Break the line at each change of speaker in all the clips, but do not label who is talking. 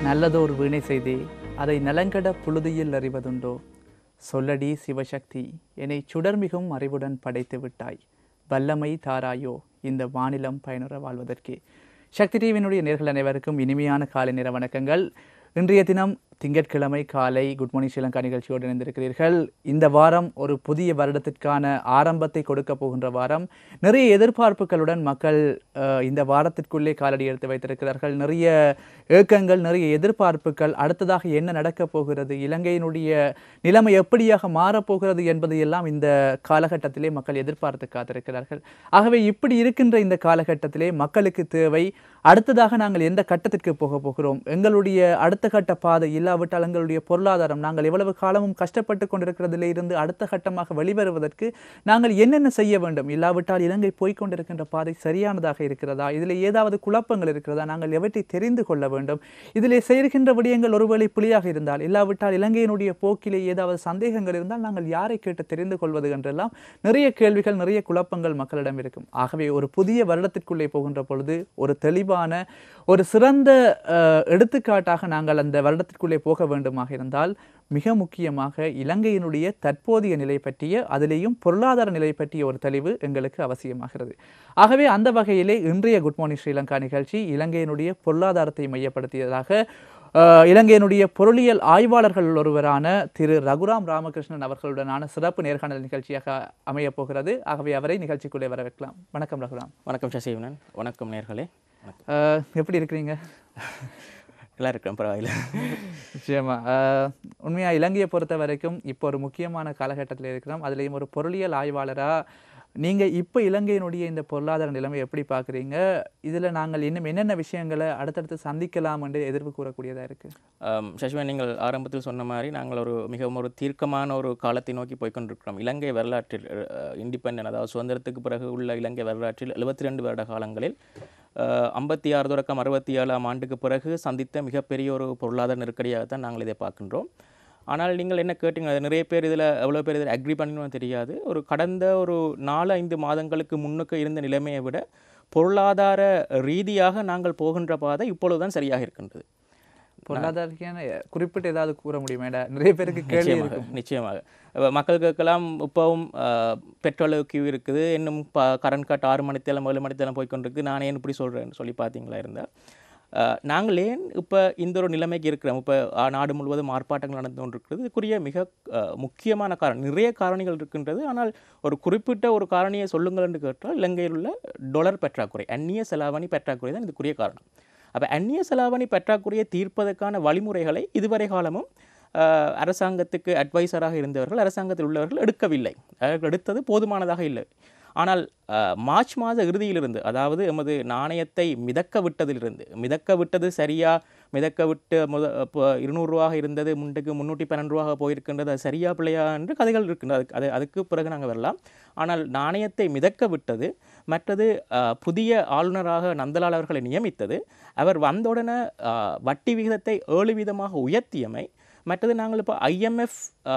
நல்லதோர் வீணை செய்தே அதை நலங்கட புழுதியில் அறிவதுண்டோ சொல்லடி சிவசக்தி என்னை சுடர்மிகும் அறிவுடன் படைத்து விட்டாய் வல்லமை தாராயோ இந்த மாநிலம் பயனுற வாழ்வதற்கே சக்தி டிவியினுடைய நேர்கள் அனைவருக்கும் இனிமையான காலை நேர வணக்கங்கள் இன்றைய தினம் திங்கட்கிழமை காலை குட் மார்னிங் ஸ்ரீலங்கா நிகழ்ச்சியோடு இணைந்திருக்கிறீர்கள் இந்த வாரம் ஒரு புதிய வருடத்திற்கான ஆரம்பத்தை கொடுக்க போகின்ற வாரம் நிறைய எதிர்பார்ப்புகளுடன் மக்கள் அஹ், இந்த வாரத்திற்குள்ளே காலடி எடுத்து வைத்திருக்கிறார்கள் நிறைய ஏக்கங்கள் நிறைய எதிர்பார்ப்புகள் அடுத்ததாக என்ன நடக்கப் போகிறது இலங்கையினுடைய நிலைமை எப்படியாக மாறப்போகிறது என்பதை எல்லாம் இந்த காலகட்டத்திலே மக்கள் எதிர்பார்த்து காத்திருக்கிறார்கள் ஆகவே இப்படி இருக்கின்ற இந்த காலகட்டத்திலே மக்களுக்கு தேவை அடுத்ததாக நாங்கள் எந்த கட்டத்திற்கு போக போகிறோம் எங்களுடைய அடுத்த கட்ட பாதை இல்லாவிட்டால் எங்களுடைய பொருளாதாரம் நாங்கள் எவ்வளவு காலமும் கஷ்டப்பட்டு கொண்டிருக்கிறதிலே இருந்து அடுத்த கட்டமாக வெளிவருவதற்கு நாங்கள் என்னென்ன செய்ய வேண்டும் இல்லாவிட்டால் இலங்கை போய்க் கொண்டிருக்கின்ற பாதை சரியானதாக இருக்கிறதா இதில் ஏதாவது குழப்பங்கள் இருக்கிறதா நாங்கள் எவற்றை தெரிந்து கொள்ள வேண்டும் இதிலே செய்கின்ற விடயங்கள் ஒருவேளை புலியாக இருந்தால் இல்லாவிட்டால் இலங்கையினுடைய போக்கிலே ஏதாவது சந்தேகங்கள் இருந்தால் நாங்கள் யாரை கேட்டு தெரிந்து கொள்வது என்றெல்லாம் நிறைய கேள்விகள் நிறைய குழப்பங்கள் மக்களிடம் இருக்கும் ஆகவே ஒரு புதிய வருடத்திற்குள்ளே போகின்ற பொழுது ஒரு தெளிவான ஒரு சிறந்த அஹ், எடுத்துக்காட்டாக நாங்கள் அந்த வருடத்திற்குள்ளே போக வேண்டுமாக இருந்தால் மிக முக்கியமாக இலங்கையினுடைய தற்போதைய நிலை பற்றிய அதிலேயும் பொருளாதார நிலை பற்றிய ஒரு தெளிவு எங்களுக்கு அவசியமாகிறது ஆகவே அந்த வகையிலே இன்றைய குட் மார்னிங் ஸ்ரீலங்கா நிகழ்ச்சி இலங்கையினுடைய பொருளாதாரத்தை மையப்படுத்தியதாக அஹ், இலங்கையினுடைய பொருளியல் ஆய்வாளர்கள் ஒருவரான திரு ரகுராம் ராமகிருஷ்ணன் அவர்களுடனான சிறப்பு நேர்காணல் நிகழ்ச்சியாக அமையப் போகிறது ஆகவே அவரை நிகழ்ச்சிக்குள்ளே வரவேற்கலாம் வணக்கம் ரகுராம்
வணக்கம் சசிவனன் வணக்கம் நேர்களே வணக்கம்
அஹ், எப்படி இருக்கிறீங்க
நல்லா இருக்கிறேன் பரவாயில்ல
நிச்சயமா அஹ், உண்மையா இலங்கையை பொறுத்த வரைக்கும் இப்போ ஒரு முக்கியமான காலகட்டத்தில் இருக்கிறோம் அதுலேயும் ஒரு பொருளியல் ஆய்வாளரா நீங்க இப்போ இலங்கையினுடைய இந்த பொருளாதார நிலைமை எப்படி பார்க்குறீங்க இதுல நாங்கள் இன்னும் என்னென்ன விஷயங்களை அடுத்தடுத்து சந்திக்கலாம் என்று எதிர்ப்பு கூறக்கூடியதா இருக்கு
ஆம், சசிவன் நீங்கள் ஆரம்பத்தில் சொன்ன மாதிரி நாங்கள் ஒரு மிகவும் ஒரு தீர்க்கமான ஒரு காலத்தை நோக்கி போய்க்கொண்டிருக்கிறோம் இலங்கை வரலாற்றில் இண்டிபெண்டன்ட் அதாவது சுதந்திரத்துக்கு பிறகு உள்ள இலங்கை வரலாற்றில் எழுபத்தி ரெண்டு வருட காலங்களில் ஐம்பத்தி ஆறு தொடக்கம் அறுபத்தி ஏழாம் ஆண்டுக்கு பிறகு சந்தித்த மிகப்பெரிய ஒரு பொருளாதார நெருக்கடியாகத்தான் நாங்கள் இதை பார்க்கின்றோம் ஆனால் நீங்கள் என்ன கேட்டீங்க அது நிறைய பேர் இதில் எவ்வளோ பேர் இதில் அக்ரி பண்ணணும் தெரியாது ஒரு கடந்த ஒரு நாலு ஐந்து மாதங்களுக்கு முன்னுக்கு இருந்த நிலைமையை விட பொருளாதார ரீதியாக நாங்கள் போகின்ற பாதை இப்பொழுதுதான் சரியாக இருக்கின்றது
பொருளாதார குறிப்பிட்டு ஏதாவது கூற முடியுமேடா நிறைய பேருக்கு கேள்வி
நிச்சயமாக
இருக்கும்
நிச்சயமாக அப்ப மக்களுக்கெல்லாம் இப்போவும் ஆஹ், பெட்ரோல் கியூ இருக்குது இன்னும் ப கரண்ட் கட் ஆறு மணித்தேலம் ஏழு மணித்தேலம் போய்க்கொண்டிருக்கு நான் ஏன் இப்படி சொல்கிறேன்னு சொல்லி பார்த்தீங்களா இருந்தால் ஆஹ், நாங்கள் ஏன் இப்போ இந்த ஒரு நிலைமைக்கு இருக்கிறோம் இப்போ நாடு முழுவதும் ஆர்ப்பாட்டங்கள் நடந்து கொண்டிருக்கிறது இதுக்குரிய மிக ஆஹ், முக்கியமான காரணம் நிறைய காரணிகள் இருக்கின்றது ஆனால் ஒரு குறிப்பிட்ட ஒரு காரணியை சொல்லுங்கள் என்று கேட்டால் இலங்கையில் உள்ள டொலர் பற்றாக்குறை அந்நிய செலாவணி பற்றாக்குறை தான் இதுக்குரிய காரணம் அப்போ அந்நிய செலாவணி பற்றாக்குறையை தீர்ப்பதற்கான வழிமுறைகளை இதுவரை காலமும் ஆஹ், அரசாங்கத்துக்கு அட்வைசராக இருந்தவர்கள் அரசாங்கத்தில் உள்ளவர்கள் எடுக்கவில்லை அவர்கள் எடுத்தது போதுமானதாக இல்லை ஆனால் ஆஹ், மார்ச் மாத இறுதியிலிருந்து அதாவது எமது நாணயத்தை மிதக்க விட்டதிலிருந்து மிதக்க விட்டது சரியா மிதக்க விட்டு முத இப்போ இருநூறுவாக இருந்தது முன்னுக்கு முந்நூற்றி பன்னெண்டு ரூபாக போயிருக்கின்றது அது சரியா பிள்ளையா என்று கதைகள் இருக்கின்றது அதுக்கு அது அதுக்கு பிறகு நாங்கள் வரலாம் ஆனால் நாணயத்தை மிதக்க விட்டது மற்றது ஆஹ், புதிய ஆளுநராக நந்தலால் அவர்களை நியமித்தது அவர் வந்தவுடனே ஆஹ், வட்டி விகிதத்தை ஏழு வீதமாக உயர்த்தியமை மற்றது நாங்கள் இப்போ ஐஎம்எஃப்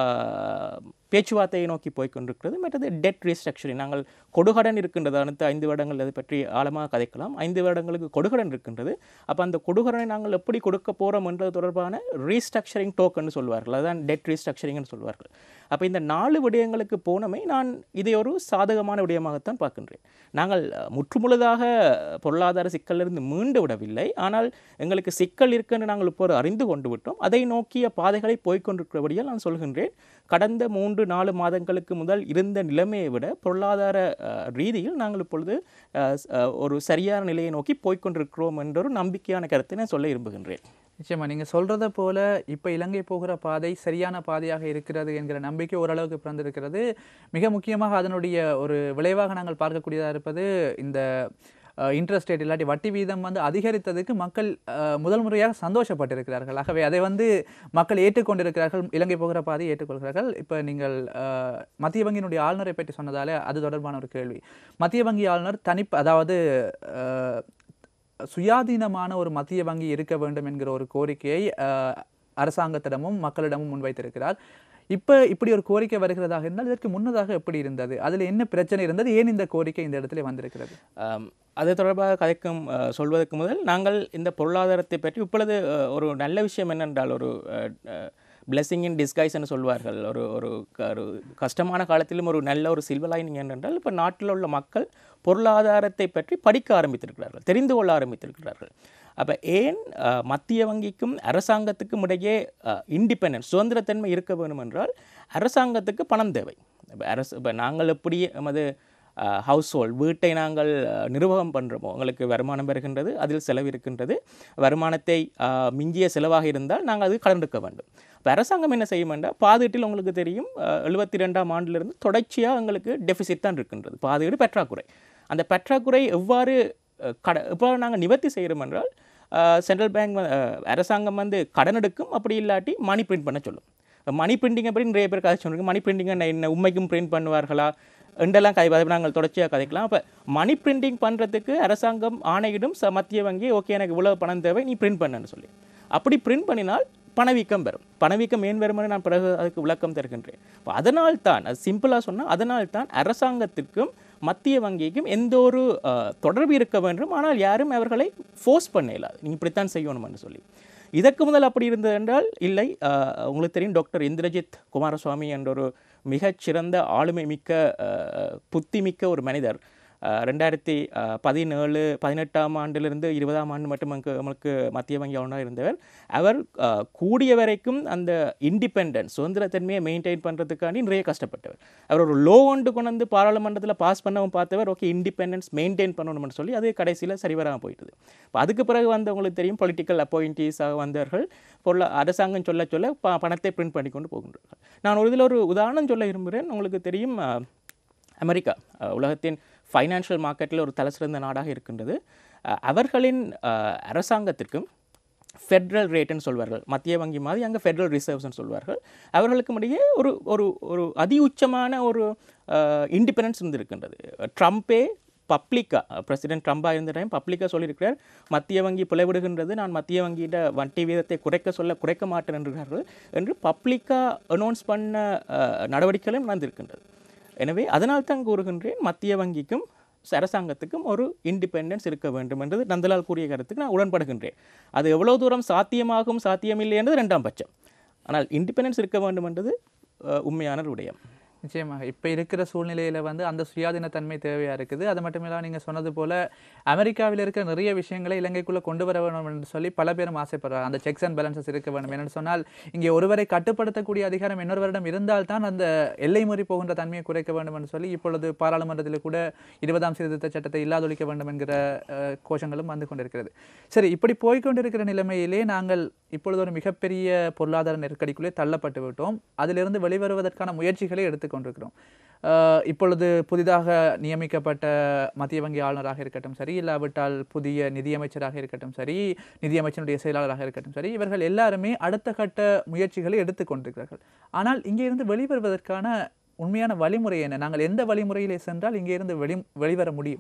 பேச்சுவார்த்தையை நோக்கி போய் கொண்டிருக்கிறது மற்றது டெட் ரீஸ்ட்ரக்சரிங் நாங்கள் கொடுகடன் இருக்கின்றது அடுத்த ஐந்து வருடங்கள் அதை பற்றி ஆழமாக கதைக்கலாம் ஐந்து வருடங்களுக்கு கொடுகடன் இருக்கின்றது அப்போ அந்த கொடுகடனை நாங்கள் எப்படி கொடுக்க போகிறோம் என்பது தொடர்பான ரீஸ்ட்ரக்சரிங் டோக்கன் சொல்வார்கள் அதுதான் டெட் ரீஸ்ட்ரக்சரிங்னு சொல்வார்கள் அப்போ இந்த நாலு விடயங்களுக்கு போனமை நான் இதை ஒரு சாதகமான விடயமாகத்தான் பார்க்கின்றேன் நாங்கள் அஹ், முற்றுமுழுதாக பொருளாதார சிக்கலிலிருந்து மீண்டு விடவில்லை ஆனால் எங்களுக்கு சிக்கல் இருக்குன்னு நாங்கள் இப்போது அறிந்து கொண்டு விட்டோம் அதை நோக்கிய பாதைகளை போய்க்கொண்டிருக்கிறபடியால் நான் சொல்கின்றேன் கடந்த மூன்று நாலு மாதங்களுக்கு முதல் இருந்த நிலைமையை விட பொருளாதார அஹ், ரீதியில் நாங்கள் இப்பொழுது அஹ், ஸ்- அஹ், ஒரு சரியான நிலையை நோக்கி போய்க்கொண்டிருக்கிறோம் என்ற ஒரு நம்பிக்கையான கருத்தை நான் சொல்ல விரும்புகின்றேன்
நிச்சயமா நீங்க சொல்றத போல இப்ப இலங்கை போகிற பாதை சரியான பாதையாக இருக்கிறது என்கிற நம்பிக்கை ஓரளவுக்கு பிறந்திருக்கிறது மிக முக்கியமாக அதனுடைய ஒரு விளைவாக நாங்கள் பார்க்கக்கூடியதா இருப்பது இந்த இன்ட்ரெஸ்ட் ரேட் இல்லாட்டி வட்டி வீதம் வந்து அதிகரித்ததுக்கு மக்கள் அஹ், முதல் முறையாக சந்தோஷப்பட்டிருக்கிறார்கள் ஆகவே அதை வந்து மக்கள் ஏற்றுக்கொண்டிருக்கிறார்கள் இலங்கை போகிற பாதையை ஏற்றுக்கொள்கிறார்கள் இப்போ நீங்கள் அஹ், மத்திய வங்கியினுடைய ஆளுநரை பற்றி சொன்னதாலே அது தொடர்பான ஒரு கேள்வி மத்திய வங்கி ஆளுநர் தனிப் அதாவது அஹ், சுயாதீனமான ஒரு மத்திய வங்கி இருக்க வேண்டும் என்கிற ஒரு கோரிக்கையை அஹ், அரசாங்கத்திடமும் மக்களிடமும் முன்வைத்திருக்கிறார் இப்போ இப்படி ஒரு கோரிக்கை வருகிறதாக இருந்தால் இதற்கு முன்னதாக எப்படி இருந்தது அதில் என்ன பிரச்சனை இருந்தது ஏன் இந்த கோரிக்கை இந்த இடத்துல வந்திருக்கிறது
ஆம், அது தொடர்பாக கதைக்கும் அஹ், சொல்வதற்கு முதல் நாங்கள் இந்த பொருளாதாரத்தை பற்றி இப்பொழுது அஹ், ஒரு நல்ல விஷயம் என்னென்றால் ஒரு பிளெஸிங் இன் டிஸ்கைஸ்ன்னு சொல்வார்கள் ஒரு ஒரு க- ஒரு கஷ்டமான காலத்திலும் ஒரு நல்ல ஒரு சில்வர் லைனிங் என்னென்றால் இப்போ நாட்டில் உள்ள மக்கள் பொருளாதாரத்தை பற்றி படிக்க ஆரம்பித்திருக்கிறார்கள் தெரிந்து கொள்ள ஆரம்பித்திருக்கிறார்கள் அப்போ ஏன் அஹ், மத்திய வங்கிக்கும் அரசாங்கத்துக்கும் இடையே இண்டிபெண்டன்ஸ் சுதந்திரத்தன்மை இருக்க வேண்டும் என்றால் அரசாங்கத்துக்கு பணம் தேவை இப்போ அரசு இப்போ நாங்கள் எப்படி எமது ஹவுஸ் ஹோல்ட் வீட்டை நாங்கள் அஹ், நிர்வாகம் பண்ணுறோமோ உங்களுக்கு வருமானம் பெறுகின்றது அதில் செலவு இருக்கின்றது வருமானத்தை அஹ், மிஞ்சிய செலவாக இருந்தால் நாங்கள் அது கடன் எடுக்க வேண்டும் இப்போ அரசாங்கம் என்ன செய்யும் என்றால் பாதீட்டில் உங்களுக்கு தெரியும் எழுபத்தி ரெண்டாம் ஆண்டிலிருந்து தொடர்ச்சியாக எங்களுக்கு டெபிசிட் தான் இருக்கின்றது பாதீடு பற்றாக்குறை அந்த பற்றாக்குறை எவ்வாறு அஹ், கட எவ்வாறு நாங்கள் நிவர்த்தி செய்கிறோம் என்றால் சென்ட்ரல் பேங்க் அரசாங்கம் வந்து கடன் எடுக்கும் அப்படி இல்லாட்டி மணி பிரிண்ட் பண்ண சொல்லும் மணி பிரிண்டிங் அப்படி நிறைய பேர் கதை சொல்லுங்க மணி பிரிண்டிங் என்ன உண்மைக்கும் பிரிண்ட் பண்ணுவார்களா என்றெல்லாம் கதை அதை நாங்கள் தொடர்ச்சியாக கதைக்கலாம் அப்போ மணி பிரிண்டிங் பண்ணுறதுக்கு அரசாங்கம் ஆணையிடும் ச மத்திய வங்கி ஓகே எனக்கு இவ்வளவு பணம் தேவை நீ பிரிண்ட் பண்ணுன்னு சொல்லி அப்படி பிரிண்ட் பண்ணினால் பணவீக்கம் பெறும் பணவீக்கம் ஏன் வரும்னு நான் பிறகு அதுக்கு விளக்கம் தருகின்றேன் இப்போ அதனால் தான் அது சிம்பிளாக சொன்னால் அதனால் தான் அரசாங்கத்திற்கும் மத்திய வங்கிக்கும் எந்த ஒரு அஹ், தொடர்பு இருக்க வேண்டும் ஆனால் யாரும் அவர்களை ஃபோர்ஸ் பண்ண இயலாது நீங்கள் இப்படித்தான் செய்யணும்னு சொல்லி இதற்கு முதல் அப்படி இருந்தது என்றால் இல்லை அஹ், உங்களுக்கு தெரியும் டாக்டர் இந்திரஜித் குமாரசுவாமி என்ற ஒரு மிகச்சிறந்த ஆளுமை மிக்க அஹ், புத்திமிக்க ஒரு மனிதர் அஹ், ரெண்டாயிரத்தி அஹ், பதினேழு பதினெட்டாம் ஆண்டிலிருந்து இருபதாம் ஆண்டு மட்டும் நமக்கு நமக்கு மத்திய வங்கி ஆளுநராக இருந்தவர் அவர் அஹ், கூடிய வரைக்கும் அந்த இண்டிபெண்டன்ஸ் சுதந்திரத்தன்மையை மெயின்டைன் பண்ணுறதுக்காண்டி நிறைய கஷ்டப்பட்டவர் அவர் ஒரு லோ ஒன்று கொண்டு வந்து பாராளுமன்றத்தில் பாஸ் பண்ணவும் பார்த்தவர் ஓகே இண்டிபெண்டன்ஸ் மெயின்டைன் பண்ணணும்னு சொல்லி அது கடைசியில் சரிவராமல் போயிட்டுது இப்போ அதுக்கு பிறகு வந்து உங்களுக்கு தெரியும் பொலிட்டிக்கல் அப்பாயிண்டீஸாக வந்தவர்கள் பொருள அரசாங்கம் சொல்ல சொல்ல ப பணத்தை பிரிண்ட் பண்ணி கொண்டு போகின்றார்கள் நான் ஒரு இதில் ஒரு உதாரணம் சொல்ல விரும்புகிறேன் உங்களுக்கு தெரியும் அஹ், அமெரிக்கா அஹ், உலகத்தின் ஃபைனான்ஷியல் மார்க்கெட்டில் ஒரு தலைசிறந்த நாடாக இருக்கின்றது அஹ், அவர்களின் அஹ், அரசாங்கத்திற்கும் ஃபெட்ரல் ரேட்டுன்னு சொல்வார்கள் மத்திய வங்கி மாதிரி அங்கே ஃபெட்ரல் ரிசர்வ்ஸ்னு சொல்வார்கள் அவர்களுக்கும் இடையே ஒரு ஒரு ஒரு அதி உச்சமான ஒரு இண்டிபெண்டன்ஸ் இருந்திருக்கின்றது ட்ரம்ப்பே பப்ளிக்கா பிரசிடென்ட் ட்ரம்பாக இருந்த டைம் பப்ளிக்காக சொல்லியிருக்கிறார் மத்திய வங்கி பிளவிடுகின்றது நான் மத்திய வங்கியிட வட்டி வீதத்தை குறைக்க சொல்ல குறைக்க மாட்டேன் என்கிறார்கள் என்று பப்ளிக்காக அனௌன்ஸ் பண்ண அஹ், நடவடிக்கைகளும் நடந்திருக்கின்றது எனவே அதனால் தான் கூறுகின்றேன் மத்திய வங்கிக்கும் அரசாங்கத்துக்கும் ஒரு இண்டிபெண்டன்ஸ் இருக்க வேண்டும் என்றது நந்தலால் கூறிய கருத்துக்கு நான் உடன்படுகின்றேன் அது எவ்வளவு தூரம் சாத்தியமாகும் சாத்தியமில்லை என்றது ரெண்டாம் பட்சம் ஆனால் இண்டிபெண்டன்ஸ் இருக்க வேண்டும் என்றது அஹ், உண்மையான ஒரு விடயம்
நிச்சயமாக இப்போ இருக்கிற சூழ்நிலையில் வந்து அந்த சுயாதீன தன்மை தேவையாக இருக்குது அது மட்டும் இல்லாமல் நீங்கள் சொன்னது போல் அமெரிக்காவில் இருக்கிற நிறைய விஷயங்களை இலங்கைக்குள்ளே கொண்டு வர வேண்டும் என்று சொல்லி பல பேரும் ஆசைப்படுறாங்க அந்த செக்ஸ் அண்ட் பேலன்சஸ் இருக்க வேண்டும் என்று சொன்னால் இங்கே ஒருவரை கட்டுப்படுத்தக்கூடிய அதிகாரம் இன்னொருவரிடம் இருந்தால்தான் அந்த எல்லை மீறி போகின்ற தன்மையை குறைக்க வேண்டும் என்று சொல்லி இப்பொழுது பாராளுமன்றத்தில் கூட இருபதாம் சீர்திருத்த சட்டத்தை இல்லாதொழிக்க வேண்டும் என்கிற அஹ், கோஷங்களும் வந்து கொண்டிருக்கிறது சரி இப்படி போய்க்கொண்டிருக்கிற நிலைமையிலே நாங்கள் இப்பொழுது ஒரு மிகப்பெரிய பொருளாதார நெருக்கடிக்குள்ளே தள்ளப்பட்டு விட்டோம் அதிலிருந்து வெளிவருவதற்கான முயற்சிகளை எடுத்துக்கொண்டிருக்கிறோம் அஹ், இப்பொழுது புதிதாக நியமிக்கப்பட்ட மத்திய வங்கி ஆளுநராக இருக்கட்டும் சரி இல்லாவிட்டால் புதிய நிதியமைச்சராக இருக்கட்டும் சரி நிதியமைச்சருடைய செயலாளராக இருக்கட்டும் சரி இவர்கள் எல்லாருமே அடுத்த கட்ட முயற்சிகளை எடுத்துக்கொண்டிருக்கிறார்கள் ஆனால் இங்கே இருந்து வெளிவருவதற்கான உண்மையான வழிமுறை என்ன நாங்கள் எந்த வழிமுறையிலே சென்றால் இங்கே இருந்து வெளி வெளிவர முடியும்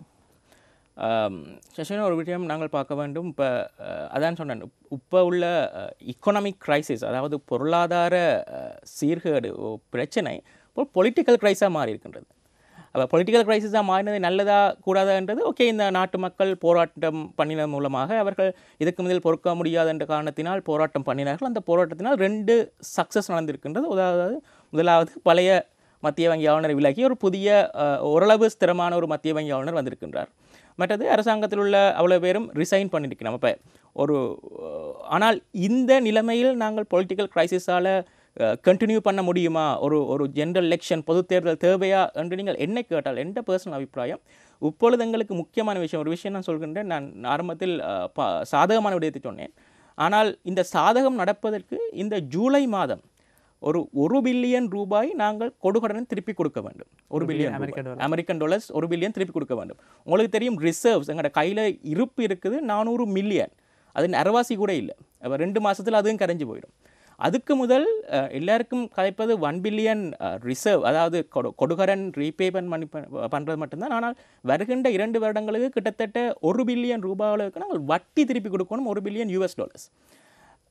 செஷன் ஒரு விஷயம் நாங்கள் பார்க்க வேண்டும் இப்போ அதான் சொன்னேன் இப்போ உள்ள இக்கனாமிக் கிரைசிஸ் அதாவது பொருளாதார அஹ், சீர்கேடு ஓ, பிரச்சனை இப்போ பொலிட்டிக்கல் கிரைஸாக மாறி இருக்கின்றது அப்போ பொலிட்டிக்கல் கிரைசிஸாக மாறினது நல்லதா கூடாதான்றது ஓகே இந்த நாட்டு மக்கள் போராட்டம் பண்ணின மூலமாக அவர்கள் இதுக்கு முதல் பொறுக்க முடியாத என்ற காரணத்தினால் போராட்டம் பண்ணினார்கள் அந்த போராட்டத்தினால் ரெண்டு சக்ஸஸ் நடந்திருக்கின்றது அதாவது முதலாவது பழைய மத்திய வங்கி ஆளுநர் விலகி ஒரு புதிய அஹ், ஓரளவு ஸ்திரமான ஒரு மத்திய வங்கி ஆளுநர் வந்திருக்கின்றார் மற்றது அரசாங்கத்தில் உள்ள அவ்வளோ பேரும் ரிசைன் பண்ணியிருக்கிறோம் அப்போ ஒரு அஹ், ஆனால் இந்த நிலைமையில் நாங்கள் பொலிட்டிக்கல் கிரைசிஸால் கண்டினியூ பண்ண முடியுமா ஒரு ஒரு ஜெனரல் எலெக்ஷன் பொது தேர்தல் தேவையா என்று நீங்கள் என்ன கேட்டால் எந்த பர்சனல் அபிப்பிராயம் இப்பொழுது எங்களுக்கு முக்கியமான விஷயம் ஒரு விஷயம் நான் சொல்கின்றேன் நான் ஆரம்பத்தில் அஹ், ப- சாதகமான விடயத்தை சொன்னேன் ஆனால் இந்த சாதகம் நடப்பதற்கு இந்த ஜூலை மாதம் ஒரு ஒரு பில்லியன் ரூபாய் நாங்கள் கொடுகடனை திருப்பி கொடுக்க வேண்டும் ஒரு பில்லியன்
அமெரிக்க
அமெரிக்கன் அமெரிக்கன் டாலர்ஸ் ஒரு பில்லியன் திருப்பி கொடுக்க வேண்டும் உங்களுக்கு தெரியும் ரிசர்வ்ஸ் எங்களோட கையில் இருப்பு இருக்குது நானூறு மில்லியன் அது அரைவாசி கூட இல்லை அப்போ ரெண்டு மாசத்துல அதுவும் கரைஞ்சு போயிடும் அதுக்கு முதல் அஹ், எல்லாருக்கும் கதைப்பது ஒன் பில்லியன் ரிசர்வ் அதாவது கொடு கொடுகரன் ரீபேமெண்ட் பண்ணி ப- பண்றது மட்டும்தான் ஆனால் வருகின்ற இரண்டு வருடங்களுக்கு கிட்டத்தட்ட ஒரு பில்லியன் ரூபாய்களுக்கு நாங்கள் வட்டி திருப்பி கொடுக்கணும் ஒரு பில்லியன் யூஎஸ் டாலர்ஸ் அ-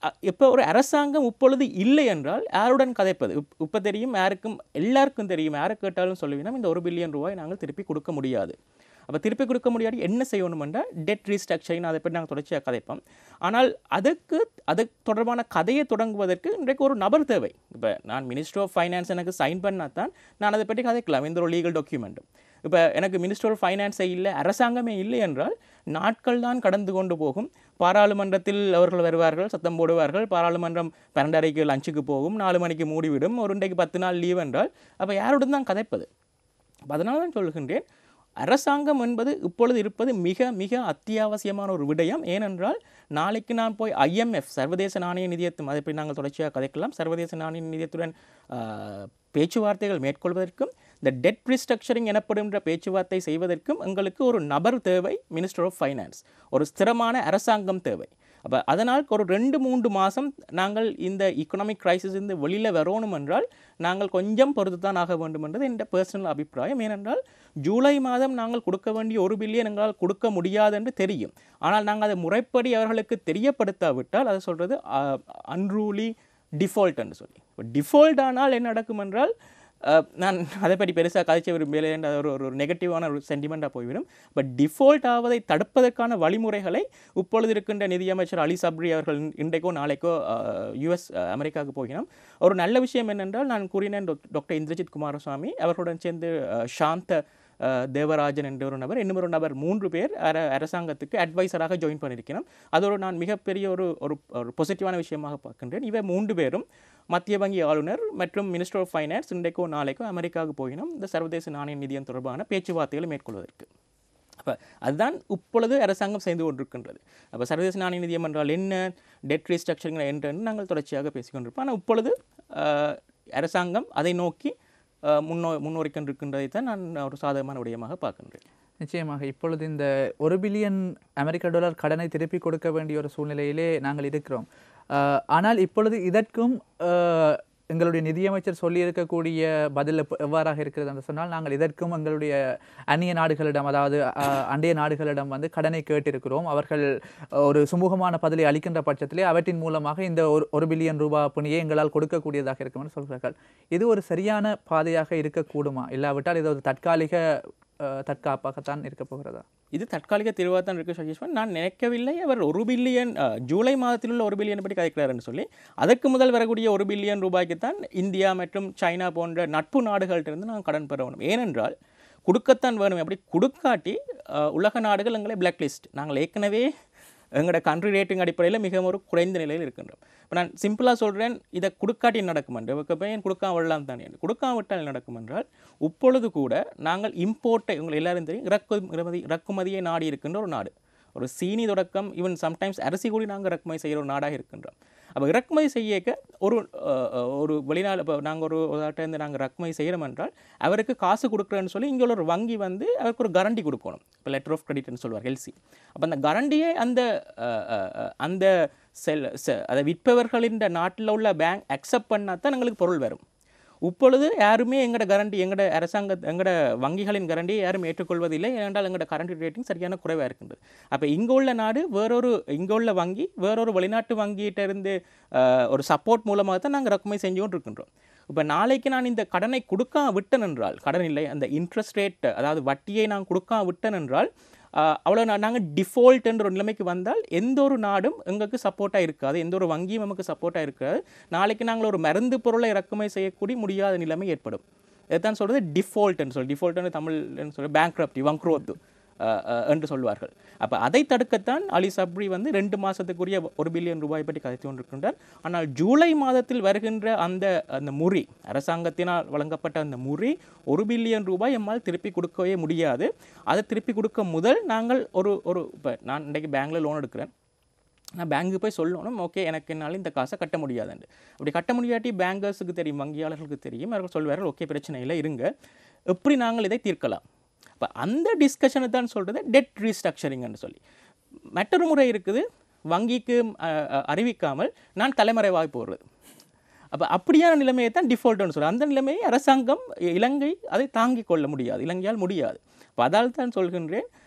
இப்போ ஒரு அரசாங்கம் இப்பொழுது இல்லை என்றால் யாருடன் கதைப்பது இப்- இப்போ தெரியும் யாருக்கும் எல்லாருக்கும் தெரியும் யாரை கேட்டாலும் சொல்லுவீங்கன்னா இந்த ஒரு பில்லியன் ரூபாய் நாங்கள் திருப்பி கொடுக்க முடியாது அப்போ திருப்பி கொடுக்க முடியாது என்ன செய்யணுமெண்டா டெட் ரீஸ்ட்ரக்சரிங் அதை பற்றி நாங்கள் தொடர்ச்சியாக கதைப்போம் ஆனால் அதுக்கு அது தொடர்பான கதையை தொடங்குவதற்கு இன்றைக்கு ஒரு நபர் தேவை இப்போ நான் மினிஸ்டர் ஆஃப் ஃபைனான்ஸ் எனக்கு சைன் பண்ணால் தான் நான் அதை பற்றி கதைக்கலாம் இந்த ஒரு லீகல் டாக்குமெண்ட்டும் இப்போ எனக்கு மினிஸ்டர் ஆஃப் ஃபைனான்ஸே இல்லை அரசாங்கமே இல்லை என்றால் நாட்கள் தான் கடந்து கொண்டு போகும் பாராளுமன்றத்தில் அவர்கள் வருவார்கள் சத்தம் போடுவார்கள் பாராளுமன்றம் பன்னெண்டரைக்கு லஞ்சுக்கு போகும் நாலு மணிக்கு மூடிவிடும் ஒரு இன்றைக்கு பத்து நாள் லீவ் என்றால் அப்போ யாருடன் தான் கதைப்பது அப்ப அதனால தான் சொல்கின்றேன் அரசாங்கம் என்பது இப்பொழுது இருப்பது மிக மிக அத்தியாவசியமான ஒரு விடயம் ஏனென்றால் நாளைக்கு நான் போய் ஐஎம்எஃப் சர்வதேச நாணய நிதியத்தும் அதை பற்றி நாங்கள் தொடர்ச்சியாக கதைக்கலாம் சர்வதேச நாணய நிதியத்துடன் ஆஹ், பேச்சுவார்த்தைகள் மேற்கொள்வதற்கும் இந்த டெட் ரிஸ்ட்ரக்சரிங் எனப்படுகின்ற பேச்சுவார்த்தை செய்வதற்கும் எங்களுக்கு ஒரு நபர் தேவை மினிஸ்டர் ஆஃப் ஃபைனான்ஸ் ஒரு ஸ்திரமான அரசாங்கம் தேவை அப்போ அதனால் ஒரு ரெண்டு மூன்று மாதம் நாங்கள் இந்த இக்கனாமிக் கிரைசிஸ் இருந்து வெளியில் வரணும் என்றால் நாங்கள் கொஞ்சம் பொறுத்து தான் ஆக வேண்டும் என்றது என் பர்சனல் அபிப்பிராயம் ஏனென்றால் ஜூலை மாதம் நாங்கள் கொடுக்க வேண்டிய ஒரு பில்லியன் எங்களால் கொடுக்க முடியாது என்று தெரியும் ஆனால் நாங்கள் அதை முறைப்படி அவர்களுக்கு தெரியப்படுத்தாவிட்டால் அதை சொல்கிறது அன்ரூலி டிஃபால்ட் என்று சொல்லி இப்போ டிஃபால்ட் ஆனால் என்ன நடக்கும் என்றால் அஹ், நான் அதை பற்றி பெருசாக கதைச்ச விரும்பல என்ற ஒரு ஒரு நெகட்டிவான ஒரு சென்டிமெண்ட்டாக போய்விடும் பட் டிஃபால்ட் ஆவதை தடுப்பதற்கான வழிமுறைகளை இப்பொழுது இருக்கின்ற நிதியமைச்சர் அலி சப்ரி அவர்கள் இன்றைக்கோ நாளைக்கோ யுஎஸ் அமெரிக்காவுக்கு போகிறோம் ஒரு நல்ல விஷயம் என்னென்றால் நான் கூறினேன் டாக்- டாக்டர் இந்திரஜித் குமாரசுவாமி அவர்களுடன் சேர்ந்து அஹ், சாந்த அஹ், தேவராஜன் என்ற ஒரு நபர் இன்னும் ஒரு நபர் மூன்று பேர் அர அரசாங்கத்துக்கு அட்வைசராக ஜாயின் பண்ணியிருக்கிறோம் அது ஒரு நான் மிகப்பெரிய ஒரு ஒரு ஒரு பாசிட்டிவான விஷயமாக பார்க்கின்றேன் இவை மூன்று பேரும் மத்திய வங்கி ஆளுநர் மற்றும் மினிஸ்டர் ஆஃப் ஃபைனான்ஸ் இன்றைக்கோ நாளைக்கோ அமெரிக்காவுக்கு போயினோம் இந்த சர்வதேச நாணய நிதியம் தொடர்பான பேச்சுவார்த்தைகளை மேற்கொள்வதற்கு அப்போ அதுதான் இப்பொழுது அரசாங்கம் செய்து கொண்டிருக்கின்றது அப்போ சர்வதேச நாணய நிதியம் என்றால் என்ன டெட் ரீஸ்ட்ரக்சரிங் என்னன்னு நாங்கள் தொடர்ச்சியாக பேசிக்கொண்டிருப்போம் ஆனால் இப்பொழுது ஆஹ், அரசாங்கம் அதை நோக்கி ஆஹ், முன்னோ முன்னோறிக்கொண்டிருக்கின்றதை தான் நான் ஒரு சாதகமான விடயமாக பார்க்கின்றேன்
நிச்சயமாக இப்பொழுது இந்த ஒரு பில்லியன் அமெரிக்க டாலர் கடனை திருப்பி கொடுக்க வேண்டிய ஒரு சூழ்நிலையிலே நாங்கள் இருக்கிறோம் அஹ், ஆனால் இப்பொழுது இதற்கும் அஹ், எங்களுடைய நிதியமைச்சர் சொல்லியிருக்கக்கூடிய பதில் எப்ப- எவ்வாறாக இருக்கிறது என்று சொன்னால் நாங்கள் இதற்கும் எங்களுடைய அந்நிய நாடுகளிடம் அதாவது அஹ், அண்டைய நாடுகளிடம் வந்து கடனை கேட்டிருக்கிறோம் அவர்கள் அஹ், ஒரு சுமூகமான பதிலை அளிக்கின்ற பட்சத்திலே அவற்றின் மூலமாக இந்த ஒரு ஒரு பில்லியன் ரூபாய் பணியை எங்களால் கொடுக்கக்கூடியதாக இருக்கும் என்று சொல்கிறார்கள் இது ஒரு சரியான பாதையாக இருக்கக்கூடுமா இல்லாவிட்டால் இது ஒரு தற்காலிக அஹ், தற்காப்பாகத்தான் இருக்க போகிறதா
இது தற்காலிக தீர்வாக தான் இருக்குது சஜீஸ்வன் நான் நினைக்கவில்லை அவர் ஒரு பில்லியன் அஹ், ஜூலை மாதத்தில் உள்ள ஒரு பில்லியன் படி கதைக்கிறாருன்னு சொல்லி அதற்கு முதல் வரக்கூடிய ஒரு பில்லியன் ரூபாய்க்கு தான் இந்தியா மற்றும் சைனா போன்ற நட்பு நாடுகள்கிட்ட நான் கடன் பெற வேணும் ஏனென்றால் கொடுக்கத்தான் வேணும் அப்படி கொடுக்காட்டி அஹ், உலக நாடுகள் எங்களை பிளாக் லிஸ்ட் நாங்கள் ஏற்கனவே எங்களோட கண்ட்ரி ரேட்டிங் அடிப்படையில் மிகவும் ஒரு குறைந்த நிலையில் இருக்கின்றோம் இப்போ நான் சிம்பிளாக சொல்கிறேன் இதை கொடுக்காட்டி நடக்கும் என்று இவருக்கு பையன் கொடுக்காம விடலாம் தானே கொடுக்காவிட்டால் நடக்கும் என்றால் இப்பொழுது கூட நாங்கள் இம்போர்ட்டை உங்களை எல்லாரும் தெரியும் இறக்குமதி இறக்குமதியை நாடி இருக்கின்ற ஒரு நாடு ஒரு சீனி தொடக்கம் ஈவன் சம்டைம்ஸ் அரிசி கூடி நாங்கள் இறக்குமதி செய்கிற ஒரு நாடாக இருக்கின்றோம் அப்போ இறக்குமதி செய்யக்க ஒரு அஹ், அஹ், ஒரு வெளிநாடு இப்போ நாங்கள் ஒரு உதாட்ட இருந்து நாங்கள் இறக்குமதி செய்கிறோம் என்றால் அவருக்கு காசு கொடுக்குறேன்னு சொல்லி இங்கே உள்ள ஒரு வங்கி வந்து அவருக்கு ஒரு கரண்டி கொடுக்கணும் இப்போ லெட்டர் ஆஃப் கிரெடிட்னு சொல்லுவார் எல்சி அப்போ அந்த கரண்டியை அந்த அஹ், அஹ், அஹ், அந்த செல் செ- அதை விற்பவர்களின் நாட்டில் உள்ள பேங்க் அக்செப்ட் பண்ணால் தான் எங்களுக்கு பொருள் வரும் இப்பொழுது யாருமே எங்களோட கரண்டி எங்களோட அரசாங்க எங்களோட வங்கிகளின் கரண்டியை யாரும் ஏற்றுக்கொள்வதில்லை ஏனென்றால் எங்களோட கரண்ட் ரேட்டிங் சரியான குறைவாக இருக்கின்றது அப்போ இங்கே உள்ள நாடு வேறொரு இங்கே உள்ள வங்கி வேறொரு வெளிநாட்டு வங்கியிட்ட இருந்து அஹ், ஒரு சப்போர்ட் மூலமாக தான் நாங்கள் இறக்குமதி செஞ்சு கொண்டு இருக்கின்றோம் இப்போ நாளைக்கு நான் இந்த கடனை கொடுக்காம விட்டேன் என்றால் கடன் இல்லை அந்த இன்ட்ரெஸ்ட் ரேட் அதாவது வட்டியை நான் கொடுக்காம விட்டேன் என்றால் ஆஹ் அவ்வளோ நாங்கள் டிஃபால்ட் என்ற ஒரு நிலைமைக்கு வந்தால் எந்த ஒரு நாடும் எங்களுக்கு சப்போர்ட்டாக இருக்காது எந்த ஒரு வங்கியும் நமக்கு சப்போர்ட்டாக இருக்காது நாளைக்கு நாங்கள் ஒரு மருந்து பொருளை இறக்குமதி செய்யக்கூடிய முடியாத நிலைமை ஏற்படும் இதுதான் சொல்கிறது டிஃபால்ட்னு சொல்லி டிஃபால்ட்னு தமிழ்னு சொல்லி பேங்க்ரப்டி வங்க்ரோத்து என்று சொல்வார்கள் அப்போ அதை தடுக்கத்தான் அலி சப்ரி வந்து ரெண்டு மாதத்துக்குரிய ஒரு பில்லியன் ரூபாய் பற்றி கதைத்து கொண்டிருக்கின்றார் ஆனால் ஜூலை மாதத்தில் வருகின்ற அந்த அந்த முறி அரசாங்கத்தினால் வழங்கப்பட்ட அந்த முறி ஒரு பில்லியன் ரூபாய் எம்மால் திருப்பி கொடுக்கவே முடியாது அதை திருப்பி கொடுக்க முதல் நாங்கள் ஒரு ஒரு இப்போ நான் இன்றைக்கு பேங்க்கில் லோன் எடுக்கிறேன் நான் பேங்க்கு போய் சொல்லணும் ஓகே எனக்கு என்னால் இந்த காசை கட்ட முடியாதுன்னு அப்படி கட்ட முடியாட்டி பேங்கர்ஸுக்கு தெரியும் வங்கியாளர்களுக்கு தெரியும் அவர்கள் சொல்வார்கள் ஓகே பிரச்சனை இல்லை இருங்க எப்படி நாங்கள் இதை தீர்க்கலாம் அப்போ அந்த டிஸ்கஷனை தான் சொல்கிறது டெட் ரீஸ்ட்ரக்சரிங்னு சொல்லி மற்றொரு முறை இருக்குது வங்கிக்கு அஹ், அஹ், அறிவிக்காமல் நான் தலைமறைவாக போடுறது அப்போ அப்படியான நிலைமையை தான் டிஃபால்ட்னு சொல்கிறேன் அந்த நிலைமையை அரசாங்கம் இலங்கை அதை தாங்கிக் கொள்ள முடியாது இலங்கையால் முடியாது அப்போ அதால் தான் சொல்கின்றேன்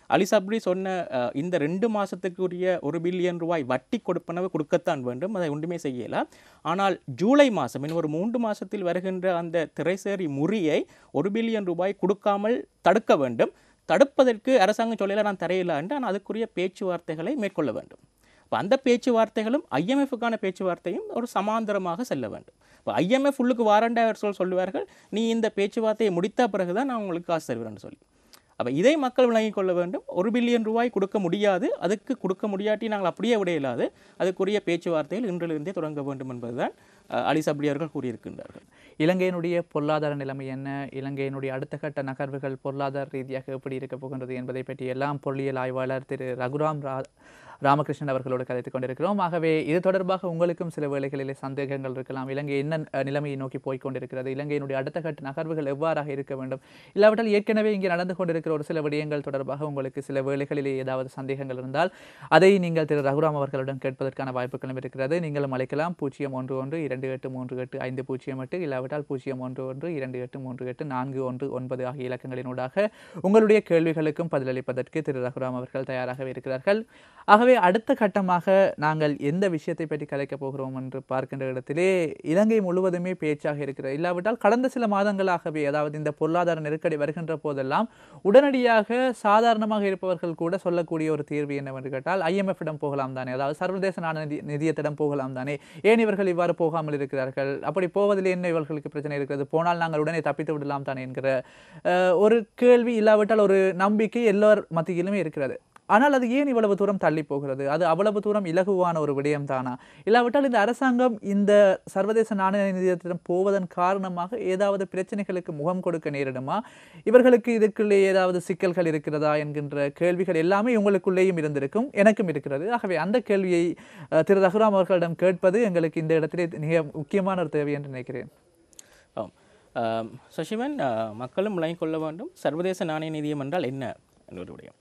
அலி சப்ரி சொன்ன அஹ், இந்த ரெண்டு மாதத்துக்குரிய ஒரு பில்லியன் ரூபாய் வட்டி கொடுப்பனவை கொடுக்கத்தான் வேண்டும் அதை ஒன்றுமே செய்யலாம் ஆனால் ஜூலை மாதம் இன்னும் ஒரு மூன்று மாதத்தில் வருகின்ற அந்த திரைசேரி முறியை ஒரு பில்லியன் ரூபாய் கொடுக்காமல் தடுக்க வேண்டும் தடுப்பதற்கு அரசாங்கம் சொல்லல நான் தரையில்லை என்று ஆனால் அதுக்குரிய பேச்சுவார்த்தைகளை மேற்கொள்ள வேண்டும் இப்போ அந்த பேச்சுவார்த்தைகளும் ஐஎம்எஃப்க்கான பேச்சுவார்த்தையும் ஒரு சமாந்தரமாக செல்ல வேண்டும் இப்போ ஐஎம்எஃப் உள்ளுக்கு வாரண்டா அவர் சொல் சொல்லுவார்கள் நீ இந்த பேச்சுவார்த்தையை முடித்த பிறகு தான் நான் உங்களுக்கு காசு தருவேன்னு சொல்லி அப்போ இதை மக்கள் விளங்கிக் கொள்ள வேண்டும் ஒரு பில்லியன் ரூபாய் கொடுக்க முடியாது அதுக்கு கொடுக்க முடியாட்டி நாங்கள் அப்படியே விட இயலாது அதுக்குரிய பேச்சுவார்த்தையில் இன்றிலிருந்தே தொடங்க வேண்டும் என்பதுதான் அஹ், அலி சப்ரி அவர்கள் கூறியிருக்கின்றார்கள்
இலங்கையினுடைய பொருளாதார நிலைமை என்ன இலங்கையினுடைய அடுத்த கட்ட நகர்வுகள் பொருளாதார ரீதியாக எப்படி இருக்க போகின்றது என்பதை பற்றி எல்லாம் பொருளியல் ஆய்வாளர் திரு ரகுராம் ரா ராமகிருஷ்ணன் அவர்களோடு கதைத்துக் கொண்டிருக்கிறோம் ஆகவே இது தொடர்பாக உங்களுக்கும் சில வேளைகளிலே சந்தேகங்கள் இருக்கலாம் இலங்கை என்ன அஹ், நிலைமையை நோக்கி போய்க் கொண்டிருக்கிறது இலங்கையினுடைய அடுத்த கட்ட நகர்வுகள் எவ்வாறாக இருக்க வேண்டும் இல்லாவிட்டால் ஏற்கனவே இங்கே நடந்து கொண்டிருக்கிற ஒரு சில விடயங்கள் தொடர்பாக உங்களுக்கு சில வேளைகளிலே ஏதாவது சந்தேகங்கள் இருந்தால் அதை நீங்கள் திரு ரகுராம் அவர்களிடம் கேட்பதற்கான வாய்ப்புகளும் இருக்கிறது நீங்களும் அழைக்கலாம் பூஜ்ஜியம் ஒன்று ஒன்று இரண்டு எட்டு மூன்று எட்டு ஐந்து பூஜ்ஜியம் எட்டு இல்லாவிட்டால் பூஜ்ஜியம் ஒன்று ஒன்று இரண்டு எட்டு மூன்று எட்டு நான்கு ஒன்று ஒன்பது ஆகிய இலக்கங்களினூடாக உங்களுடைய கேள்விகளுக்கும் பதிலளிப்பதற்கு திரு ரகுராம் அவர்கள் தயாராகவே இருக்கிறார்கள் ஆகவே அடுத்த கட்டமாக நாங்கள் எந்த விஷயத்தை பற்றி கலைக்கப் போகிறோம் என்று பார்க்கின்ற இடத்திலே இலங்கை முழுவதுமே பேச்சாக இருக்கிறது இல்லாவிட்டால் கடந்த சில மாதங்களாகவே அதாவது இந்த பொருளாதார நெருக்கடி வருகின்ற போதெல்லாம் உடனடியாக சாதாரணமாக இருப்பவர்கள் கூட சொல்லக்கூடிய ஒரு தீர்வு என்னவென்று கேட்டால் IMF இடம் போகலாம் தானே அதாவது சர்வதேச நாணய நிதி நிதியத்திடம் போகலாம் தானே ஏன் இவர்கள் இவ்வாறு போகாமல் இருக்கிறார்கள் அப்படி போவதில் என்ன இவர்களுக்கு பிரச்சனை இருக்கிறது போனால் நாங்கள் உடனே தப்பித்து விடலாம் தானே என்கிற அஹ், ஒரு கேள்வி இல்லாவிட்டால் ஒரு நம்பிக்கை எல்லோர் மத்தியிலுமே இருக்கிறது ஆனால் அது ஏன் இவ்வளவு தூரம் தள்ளி போகிறது அது அவ்வளவு தூரம் இலகுவான ஒரு விடயம் தானா இல்லாவிட்டால் இந்த அரசாங்கம் இந்த சர்வதேச நாணய நிதியத்திடம் போவதன் காரணமாக ஏதாவது பிரச்சனைகளுக்கு முகம் கொடுக்க நேரிடுமா இவர்களுக்கு இதுக்குள்ளே ஏதாவது சிக்கல்கள் இருக்கிறதா என்கின்ற கேள்விகள் எல்லாமே உங்களுக்குள்ளேயும் இருந்திருக்கும் எனக்கும் இருக்கிறது ஆகவே அந்த கேள்வியை அஹ், திரு ரகுராம் அவர்களிடம் கேட்பது எங்களுக்கு இந்த இடத்திலே மிக முக்கியமான ஒரு தேவை என்று நினைக்கிறேன்
ஆம் ஆம், சசிவன் ஆ, மக்களும் விளங்கிக் கொள்ள வேண்டும் சர்வதேச நாணய நிதியம் என்றால் என்ன என்ற ஒரு விடயம்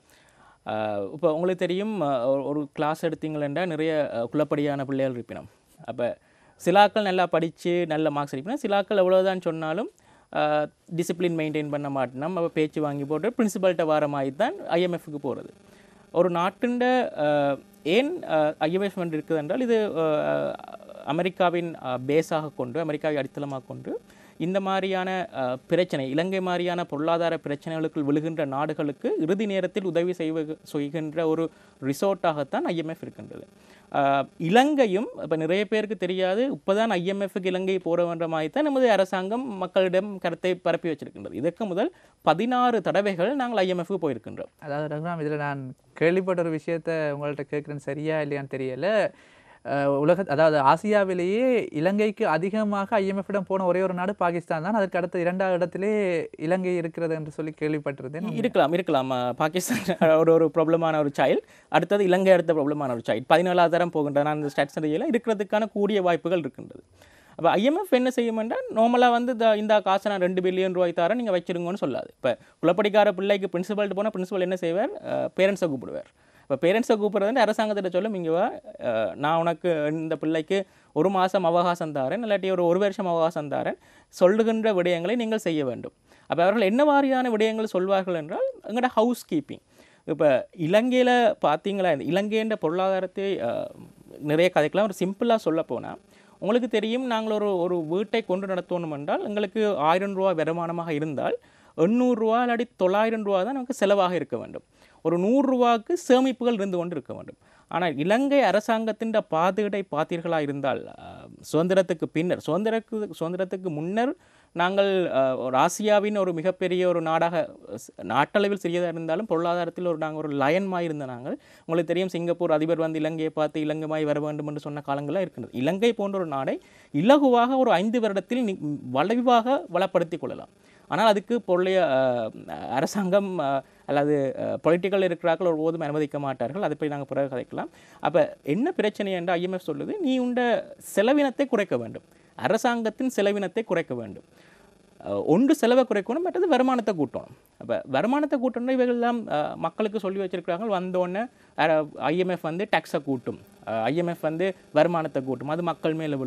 இப்போ உங்களுக்கு தெரியும் ஆ, ஒரு- ஒரு கிளாஸ் எடுத்தீங்களா நிறைய ஆ, குழப்படியான பிள்ளைகள் இருப்பினோம் அப்போ சிலாக்கள் நல்லா படித்து நல்ல மார்க்ஸ் எடுப்பினா சிலாக்கள் எவ்வளோதான் சொன்னாலும் டிசிப்ளின் மெயின்டைன் பண்ண மாட்டோம் அப்போ பேச்சு வாங்கி போட்டு பிரின்சிபல்கிட்ட வார மாதிரி தான் ஐஎம்எஃப்க்கு போகிறது ஒரு நாட்டுண்ட அஹ், ஏன் ஐஎம்எஃப் என்று இருக்குது என்றால் இது அஹ், அமெரிக்காவின் பேஸாக கொண்டு அமெரிக்காவை அடித்தளமாக கொண்டு இந்த மாதிரியான அஹ், பிரச்சனை இலங்கை மாதிரியான பொருளாதார பிரச்சனைகளுக்குள் விழுகின்ற நாடுகளுக்கு இறுதி நேரத்தில் உதவி செய்வ செய்கின்ற ஒரு ரிசோர்ட்டாகத்தான் ஐஎம்எஃப் இருக்கின்றது அஹ், இலங்கையும் இப்போ நிறைய பேருக்கு தெரியாது இப்போதான் ஐஎம்எஃப்க்கு இலங்கை போகிற மாதிரி தான் நமது அரசாங்கம் மக்களிடம் கருத்தை பரப்பி வச்சிருக்கின்றது இதற்கு முதல் பதினாறு தடவைகள் நாங்கள் ஐஎம்எஃப்க்கு போயிருக்கின்றோம்
அதாவது ரகுராம் இதில் நான் கேள்விப்பட்ட ஒரு விஷயத்த உங்கள்கிட்ட கேட்குறேன் சரியா இல்லையான்னு தெரியல அஹ் உலக அதாவது ஆசியாவிலேயே இலங்கைக்கு அதிகமாக IMF இடம் போன ஒரே ஒரு நாடு பாகிஸ்தான் தான் அதற்கு அடுத்த இரண்டாவது இடத்திலே இலங்கை இருக்கிறது என்று சொல்லி கேள்விப்பட்டிருந்தேன்
இருக்கலாம் இருக்கலாம் அஹ் பாகிஸ்தான் ஒரு ஒரு ப்ராப்ளமான ஒரு சைல்டு அடுத்தது இலங்கை அடுத்த ப்ராப்ளமான ஒரு சைல்டு பதினாலாவது தரம் போகின்ற நான் இந்த ஸ்டாட்ஸ் இருக்கிறதுக்கான கூடிய வாய்ப்புகள் இருக்கின்றது அப்போ ஐஎம்எஃப் என்ன செய்யும் என்றால் நார்மலாக வந்து இந்த இந்த காசை நான் ரெண்டு பில்லியன் ரூபாய் தரேன் நீங்கள் வச்சிருங்கன்னு சொல்லாது இப்போ குளப்படிக்கார பிள்ளைக்கு பிரின்சிபல்ட்டு போனால் பிரின்சிபல் என்ன செய்வார் பேரண்ட்ஸை கூப்பிடுவார் இப்போ பேரண்ட்ஸை கூப்பிட்றது வந்து அரசாங்கத்திட்ட சொல்லும் இங்கே வா அஹ், நான் உனக்கு இந்த பிள்ளைக்கு ஒரு மாதம் அவகாசம் தாரேன் இல்லாட்டி ஒரு ஒரு வருஷம் அவகாசம் தாரேன் சொல்லுகின்ற விடயங்களை நீங்கள் செய்ய வேண்டும் அப்போ அவர்கள் என்ன மாதிரியான விடயங்கள் சொல்வார்கள் என்றால் எங்களோட ஹவுஸ் கீப்பிங் இப்போ இலங்கையில் பார்த்தீங்களா இந்த இலங்கைன்ற பொருளாதாரத்தை அஹ், நிறைய கதைக்கலாம் ஒரு சிம்பிளாக சொல்ல போனால் உங்களுக்கு தெரியும் நாங்கள் ஒரு ஒரு வீட்டை கொண்டு நடத்தணும் என்றால் எங்களுக்கு ஆயிரம் ரூபா வருமானமாக இருந்தால் எண்ணூறுரூவா இல்லாட்டி தொள்ளாயிரம் ரூபா தான் நமக்கு செலவாக இருக்க வேண்டும் ஒரு நூறுரூவாக்கு சேமிப்புகள் இருந்து கொண்டு இருக்க வேண்டும் ஆனால் இலங்கை அரசாங்கத்தின் பாதுகாட்டை பார்த்தீர்களா இருந்தால் அஹ், சுதந்திரத்துக்கு பின்னர் சுதந்திரக்கு சுதந்திரத்துக்கு முன்னர் நாங்கள் அஹ், ஒரு ஆசியாவின் ஒரு மிகப்பெரிய ஒரு நாடாக ஸ்- நாட்டளவில் சிறியதாக இருந்தாலும் பொருளாதாரத்தில் ஒரு நாங்கள் ஒரு லயன்மாய் இருந்த நாங்கள் உங்களுக்கு தெரியும் சிங்கப்பூர் அதிபர் வந்து இலங்கையை பார்த்து இலங்கைமாய் வர வேண்டும் என்று சொன்ன காலங்கள்லாம் இருக்கின்றது இலங்கை போன்ற ஒரு நாடை இலகுவாக ஒரு ஐந்து வருடத்தில் நி- வளைவாக வளப்படுத்திக் கொள்ளலாம் ஆனால் அதுக்கு பொருளைய அஹ், அரசாங்கம் அஹ், அல்லது பொலிட்டிக்கல் இருக்கிறார்கள் ஒரு போதும் அனுமதிக்க மாட்டார்கள் அதை போய் நாங்கள் பிறகு கதைக்கலாம் அப்போ என்ன பிரச்சனை என்று ஐஎம்எஃப் சொல்லுது நீ உண்ட செலவினத்தை குறைக்க வேண்டும் அரசாங்கத்தின் செலவினத்தை குறைக்க வேண்டும் அஹ், ஒன்று செலவை குறைக்கணும் மற்றது வருமானத்தை கூட்டணும் அப்போ வருமானத்தை கூட்டணும் இவைகள்லாம் அஹ், மக்களுக்கு சொல்லி வச்சிருக்கிறாங்க வந்தோடனே ஐஎம்எஃப் வந்து டேக்ஸை கூட்டும் ஐஎம்எஃப் வந்து வருமானத்தை கூட்டும் அது மக்கள் மேலே விழும்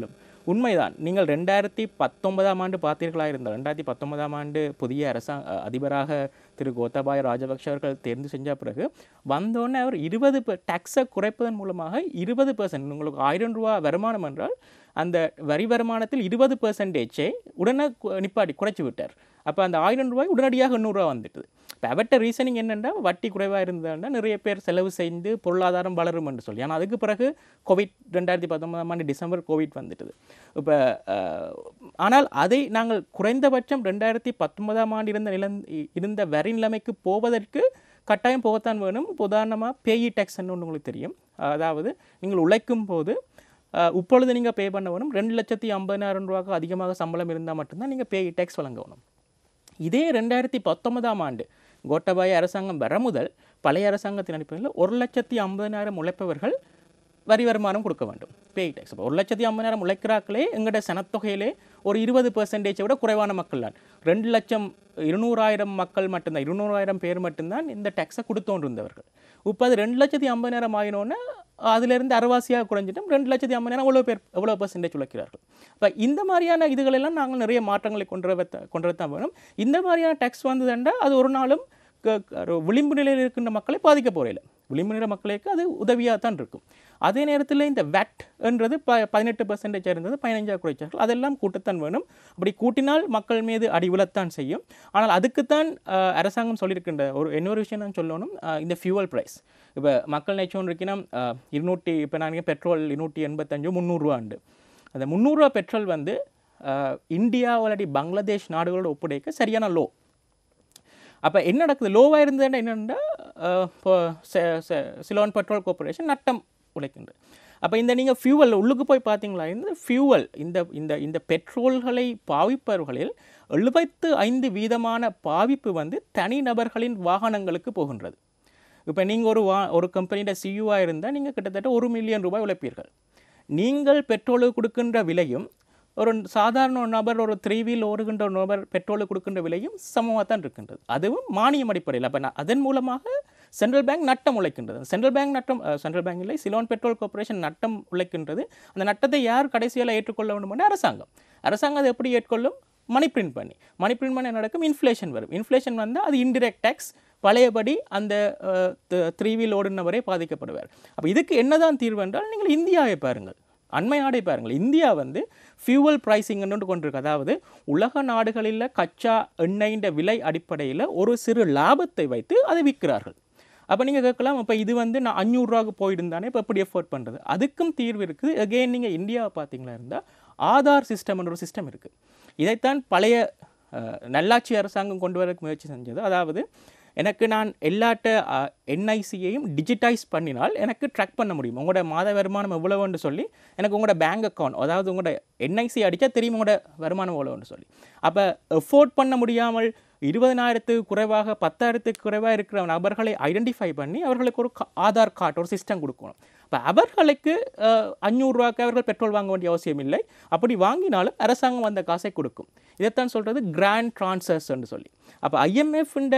உண்மைதான் நீங்கள் ரெண்டாயிரத்தி பத்தொன்பதாம் ஆண்டு பார்த்தீர்களா இருந்தால் ரெண்டாயிரத்தி பத்தொன்பதாம் ஆண்டு புதிய அரசாங்க அதிபராக திரு கோத்தபாய ராஜபக்ஷ அவர்கள் தேர்ந்து செஞ்ச பிறகு வந்தோடனே அவர் இருபது டேக்ஸை குறைப்பதன் மூலமாக இருபது பர்சன்ட் உங்களுக்கு ஆயிரம் ரூபா வருமானம் என்றால் அந்த வரி வருமானத்தில் இருபது பர்சன்டேஜை உடனே கு- நிப்பாட்டி குறைச்சி விட்டார் அப்போ அந்த ஆயிரம் ரூபாய் உடனடியாக எண்ணூறுரூவா வந்துட்டுது இப்போ அவர்கிட்ட ரீசனிங் என்னென்னா வட்டி குறைவாக இருந்தால் நிறைய பேர் செலவு செய்து பொருளாதாரம் வளரும் என்று சொல்லி ஆனால் அதுக்கு பிறகு கோவிட் ரெண்டாயிரத்தி பத்தொன்பதாம் ஆண்டு டிசம்பர் கோவிட் வந்துட்டுது இப்போ ஆனால் அதை நாங்கள் குறைந்தபட்சம் ரெண்டாயிரத்தி பத்தொன்பதாம் ஆண்டு இருந்த நில இருந்த வரி நிலைமைக்கு போவதற்கு கட்டாயம் போகத்தான் வேணும் இப்ப உதாரணமாக பேயி டேக்ஸ்ன்னு ஒன்று உங்களுக்கு தெரியும் அதாவது நீங்கள் உழைக்கும் போது அஹ், இப்பொழுது நீங்கள் பே பண்ண வேணும் ரெண்டு லட்சத்தி ஐம்பதாயிரம் ரூபாய்க்கு அதிகமாக சம்பளம் இருந்தால் மட்டும்தான் நீங்கள் பேயி டேக்ஸ் வழங்க வேணும் இதே ரெண்டாயிரத்தி பத்தொன்பதாம் ஆண்டு கோட்டபாய அரசாங்கம் வர முதல் பழைய அரசாங்கத்தின் அடிப்படையில் ஒரு லட்சத்தி ஐம்பதாயிரம் உழைப்பவர்கள் வரி வருமானம் கொடுக்க வேண்டும் பேய் டேக்ஸ் அப்போ ஒரு லட்சத்தி ஐம்பதாயிரம் உழைக்கிறாக்களே எங்களோட சனத்தொகையிலே ஒரு இருபது பெர்சன்டேஜை விட குறைவான மக்கள் தான் ரெண்டு லட்சம் இருநூறாயிரம் மக்கள் மட்டும்தான் இருநூறாயிரம் பேர் மட்டும்தான் இந்த டேக்ஸை கொடுத்தோன்றிருந்தவர்கள் இப்போ அது ரெண்டு லட்சத்தி ஐம்பதாயிரம் ஆகினோன்னே அதிலிருந்து அரைவாசியாக குறைஞ்சிட்டோம் ரெண்டு லட்சத்தி ஐம்பதாயிரம் எவ்வளோ பேர் எவ்வளோ பர்சன்டேஜ் உழைக்கிறார்கள் இப்போ இந்த மாதிரியான இதுகளெல்லாம் நாங்கள் நிறைய மாற்றங்களை கொண்டு வர கொண்டு வரத்தான் வேணும் இந்த மாதிரியான டேக்ஸ் வந்ததுண்டா அது ஒரு நாளும் க- க- ஒரு விளிம்பு நிலையில் இருக்கின்ற மக்களை பாதிக்க போகிறதில்ல விளிம்பு நிலை மக்களுக்கு அது உதவியாக தான் இருக்கும் அதே நேரத்தில் இந்த வெட் என்றது ப பதினெட்டு பர்சன்டேஜ் இருந்தது பதினஞ்சாக குறைச்சார்கள் அதெல்லாம் கூட்டத்தான் வேணும் அப்படி கூட்டினால் மக்கள் மீது அடி விழத்தான் செய்யும் ஆனால் அதுக்குத்தான் அஹ், அரசாங்கம் சொல்லியிருக்கின்ற ஒரு இன்னொரு விஷயம் நான் சொல்லணும் அஹ், இந்த ஃபியூவல் ப்ரைஸ் இப்போ மக்கள் நினைச்சோன்னு இருக்கீங்கன்னா அஹ், இருநூற்றி இப்போ நான் பெட்ரோல் இருநூற்றி எண்பத்தஞ்சு முந்நூறுரூவாண்டு அந்த முந்நூறுரூவா பெட்ரோல் வந்து அஹ், இந்தியா இல்லாட்டி பங்களாதேஷ் நாடுகளோட ஒப்படைக்க சரியான லோ அப்போ என்ன நடக்குது லோவாக இருந்ததுன்னா என்னென்னா இப்போ சிலோன் பெட்ரோல் கார்பரேஷன் நட்டம் உழைக்கின்றது அப்போ இந்த நீங்கள் ஃபியூவல் உள்ளுக்கு போய் பார்த்தீங்களா இந்த ஃபியூவல் இந்த இந்த இந்த பெட்ரோல்களை பாவிப்பவர்களில் எழுபத்து ஐந்து வீதமான பாவிப்பு வந்து தனிநபர்களின் வாகனங்களுக்கு போகின்றது இப்போ நீங்கள் ஒரு வா ஒரு கம்பெனியோட சியூவாக இருந்தால் நீங்கள் கிட்டத்தட்ட ஒரு மில்லியன் ரூபாய் உழைப்பீர்கள் நீங்கள் பெட்ரோலுக்கு கொடுக்கின்ற விலையும் ஒரு சாதாரண ஒரு நபர் ஒரு த்ரீ வீல் ஓடுகின்ற ஒரு நபர் பெட்ரோலுக்கு கொடுக்கின்ற விலையும் சமமாக தான் இருக்கின்றது அதுவும் மானியம் அடிப்படையில் அப்போ அதன் மூலமாக சென்ட்ரல் பேங்க் நட்டம் உழைக்கின்றது சென்ட்ரல் பேங்க் நட்டம் சென்ட்ரல் பேங்க் இல்லை சிலோன் பெட்ரோல் கார்ப்பரேஷன் நட்டம் உழைக்கின்றது அந்த நட்டத்தை யார் கடைசியில் ஏற்றுக்கொள்ள வேண்டும் அரசாங்கம் அரசாங்கம் அதை எப்படி ஏற்றுக்கொள்ளும் மணி பிரிண்ட் பண்ணி மணி பிரிண்ட் பண்ண என்ன நடக்கும் இன்ஃப்ளேஷன் வரும் இன்ஃப்ளேஷன் வந்தால் அது இன்டிரெக்ட் டேக்ஸ் பழையபடி அந்த த்ரீ வீல் ஓடுனவரே பாதிக்கப்படுவார் அப்போ இதுக்கு என்னதான் தீர்வு என்றால் நீங்கள் இந்தியாவை பாருங்கள் அண்மை நாடை பாருங்கள் இந்தியா வந்து ஃபியூவல் ப்ரைஸிங்னு கொண்டிருக்கு அதாவது உலக நாடுகளில் கச்சா எண்ணெயின் விலை அடிப்படையில் ஒரு சிறு லாபத்தை வைத்து அதை விற்கிறார்கள் அப்போ நீங்கள் கேட்கலாம் அப்போ இது வந்து நான் அஞ்சூறுரூவாக்கு போயிருந்தானே இப்போ எப்படி எஃபோர்ட் பண்ணுறது அதுக்கும் தீர்வு இருக்குது அகெயின் நீங்கள் இந்தியாவை பார்த்தீங்களா இருந்தால் ஆதார் சிஸ்டம்ன்ற ஒரு சிஸ்டம் இருக்குது இதைத்தான் பழைய அஹ், நல்லாட்சி அரசாங்கம் கொண்டு வர முயற்சி செஞ்சது அதாவது எனக்கு நான் எல்லாட்ட என்ஐசியையும் டிஜிட்டைஸ் பண்ணினால் எனக்கு ட்ராக் பண்ண முடியும் உங்களோட மாத வருமானம் எவ்வளவுன்னு சொல்லி எனக்கு உங்களோட பேங்க் அக்கௌண்ட் அதாவது உங்களோட என்ஐசி அடித்தா தெரியும் உங்களோட வருமானம் எவ்வளோன்னு சொல்லி அப்போ எஃபோர்ட் பண்ண முடியாமல் இருபதனாயிரத்துக்கு குறைவாக பத்தாயிரத்துக்கு குறைவாக இருக்கிற நபர்களை ஐடென்டிஃபை பண்ணி அவர்களுக்கு ஒரு கா- ஆதார் கார்டு ஒரு சிஸ்டம் கொடுக்கணும் இப்போ அவர்களுக்கு அஹ், அஞ்சூறுரூவாக்கு அவர்கள் பெட்ரோல் வாங்க வேண்டிய அவசியம் இல்லை அப்படி வாங்கினாலும் அரசாங்கம் அந்த காசை கொடுக்கும் இதைத்தான் சொல்கிறது கிராண்ட் ட்ரான்ஸ்ஃபர்ஸ்ன்னு சொல்லி அப்போ ஐஎம்எஃப்ன்ற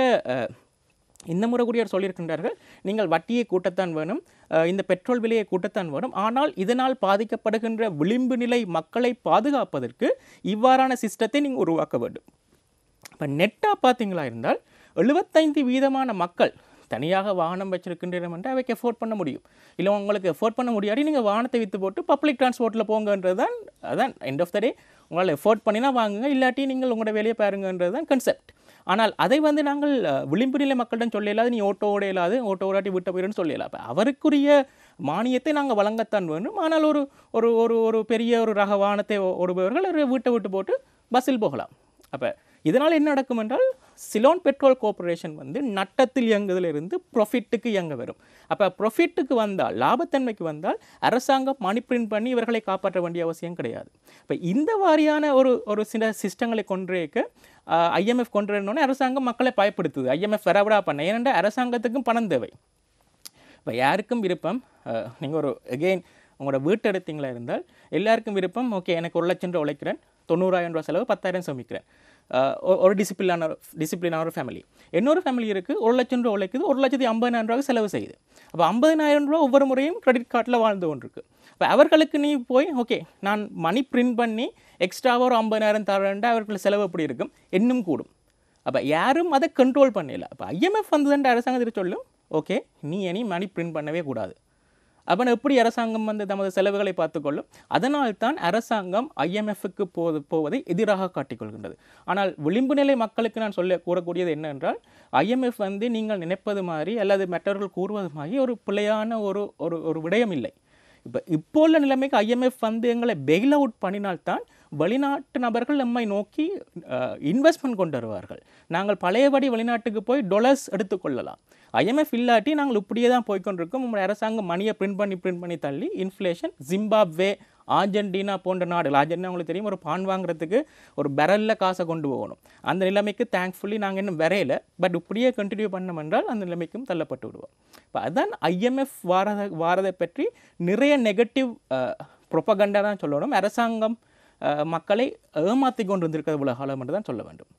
இந்த முறை கூடியவர் சொல்லியிருக்கின்றார்கள் நீங்கள் வட்டியை கூட்டத்தான் வேணும் அஹ், இந்த பெட்ரோல் விலையை கூட்டத்தான் வேணும் ஆனால் இதனால் பாதிக்கப்படுகின்ற விளிம்பு நிலை மக்களை பாதுகாப்பதற்கு இவ்வாறான சிஸ்டத்தை நீங்கள் உருவாக்க வேண்டும் இப்போ நெட்டாக பார்த்தீங்களா இருந்தால் எழுபத்தைந்து வீதமான மக்கள் தனியாக வாகனம் வச்சிருக்கின்றனர் என்று அவைக்கு எஃபோர்ட் பண்ண முடியும் இல்லை உங்களுக்கு எஃபோர்ட் பண்ண முடியாது நீங்கள் வாகனத்தை விற்று போட்டு பப்ளிக் டிரான்ஸ்போர்ட்டில் போங்கன்றது தான் அதான் எண்ட் ஆஃப் த டே உங்களால் எஃபோர்ட் பண்ணினா வாங்குங்க இல்லாட்டி நீங்கள் உங்களோட வேலையை பாருங்கன்றது தான் கன்செப்ட் ஆனால் அதை வந்து நாங்கள் அஹ், விளிம்பு நிலை மக்களிடம் சொல்ல இயலாது நீ ஓட்டோ ஓட இயலாது ஓட்டோ ஓடாட்டி விட்ட போயிடுன்னு சொல்ல இயலாது அப்போ அவருக்குரிய மானியத்தை நாங்கள் வழங்கத்தான் வேண்டும் ஆனால் ஒரு ஒரு ஒரு ஒரு பெரிய ஒரு ரக வாகனத்தை ஓ- ஓடுபவர்கள் ஒரு வீட்டை விட்டு போட்டு பஸ்ஸில் போகலாம் அப்போ இதனால் என்ன நடக்கும் என்றால் சிலோன் பெட்ரோல் கார்ப்பரேஷன் வந்து நட்டத்தில் இயங்குவதிலிருந்து ப்ராஃபிட்டுக்கு இயங்க வரும் அப்போ ப்ராஃபிட்டுக்கு வந்தால் லாபத்தன்மைக்கு வந்தால் அரசாங்கம் மணி பிரிண்ட் பண்ணி இவர்களை காப்பாற்ற வேண்டிய அவசியம் கிடையாது இப்போ இந்த வாரியான ஒரு ஒரு சில சிஸ்டங்களை கொண்டிருக்க ஐஎம்எஃப் கொண்டு வரணும்னு அரசாங்கம் மக்களை பயப்படுத்துது ஐஎம்எஃப் வரவிடா பண்ண ஏனென்றால் அரசாங்கத்துக்கும் பணம் தேவை இப்போ யாருக்கும் விருப்பம் நீங்கள் ஒரு எகெயின் உங்களோட வீட்டு எடுத்தீங்களா இருந்தால் எல்லாருக்கும் விருப்பம் ஓகே எனக்கு ஒரு லட்சம் ரூபா உழைக்கிறேன் தொண்ணூறாயிரம் ரூபா செலவு பத்தாயிரம் சமைக்கிறேன் அஹ், ஒ- ஒரு டிசிப்ளினான டிசிப்ளினான ஒரு ஃபேமிலி இன்னொரு ஃபேமிலி இருக்குது ஒரு லட்சம் ரூபா உழைக்குது ஒரு லட்சத்தி ஐம்பதாயிரம் ரூபாய் செலவு செய்யுது அப்போ ஐம்பதினாயிரம் ரூபா ஒவ்வொரு முறையும் கிரெடிட் கார்டில் வாழ்ந்து கொண்டிருக்கு இப்போ அவர்களுக்கு நீ போய் ஓகே நான் மணி பிரிண்ட் பண்ணி எக்ஸ்ட்ராவாக ஒரு ஐம்பதாயிரம் தரேன்டா அவர்கள் செலவு எப்படி இருக்கும் இன்னும் கூடும் அப்போ யாரும் அதை கண்ட்ரோல் பண்ணல அப்போ ஐஎம்எஃப் வந்ததுன்ற அரசாங்கத்தில் சொல்லும் ஓகே நீ இனி மணி பிரிண்ட் பண்ணவே கூடாது அப்போ எப்படி அரசாங்கம் வந்து தமது செலவுகளை பார்த்துக்கொள்ளும் அதனால்தான் அரசாங்கம் ஐஎம்எஃப்க்கு போது போவதை எதிராக காட்டிக்கொள்கின்றது ஆனால் விளிம்பு நிலை மக்களுக்கு நான் சொல்ல கூறக்கூடியது என்னென்றால் ஐஎம்எஃப் வந்து நீங்கள் நினைப்பது மாதிரி அல்லது மற்றவர்கள் கூறுவது மாதிரி ஒரு பிழையான ஒரு ஒரு ஒரு விடயம் இல்லை இப்போ இப்போ உள்ள நிலைமைக்கு ஐஎம்எஃப் வந்து எங்களை பெயில் அவுட் பண்ணினால்தான் வெளிநாட்டு நபர்கள் நம்மை நோக்கி இன்வெஸ்ட்மெண்ட் கொண்டு வருவார்கள் நாங்கள் பழையபடி வெளிநாட்டுக்கு போய் டொலர்ஸ் எடுத்துக்கொள்ளலாம் ஐஎம்எஃப் இல்லாட்டி நாங்கள் இப்படியே தான் போய்க்கொண்டிருக்கோம் உங்களுடைய அரசாங்கம் மணியை பிரிண்ட் பண்ணி பிரிண்ட் பண்ணி தள்ளி இன்ஃப்ளேஷன் ஜிம்பாப்வே ஆர்ஜென்டினா போன்ற நாடுகள் ஆர்ஜென்டினா உங்களுக்கு தெரியும் ஒரு பான் வாங்குறதுக்கு ஒரு பெரல்ல காசை கொண்டு போகணும் அந்த நிலைமைக்கு தேங்க்ஃபுல்லி நாங்கள் இன்னும் வரையல பட் இப்படியே கண்டினியூ பண்ணோம் என்றால் அந்த நிலைமைக்கும் தள்ளப்பட்டு விடுவோம் இப்போ அதான் ஐஎம்எஃப் வாரத வாரதை பற்றி நிறைய நெகட்டிவ் ப்ரொபகண்டா தான் சொல்லணும் அரசாங்கம் அஹ், மக்களை ஏமாற்றி கொண்டு வந்திருக்கிறது உலக காலம் என்று தான் சொல்ல வேண்டும்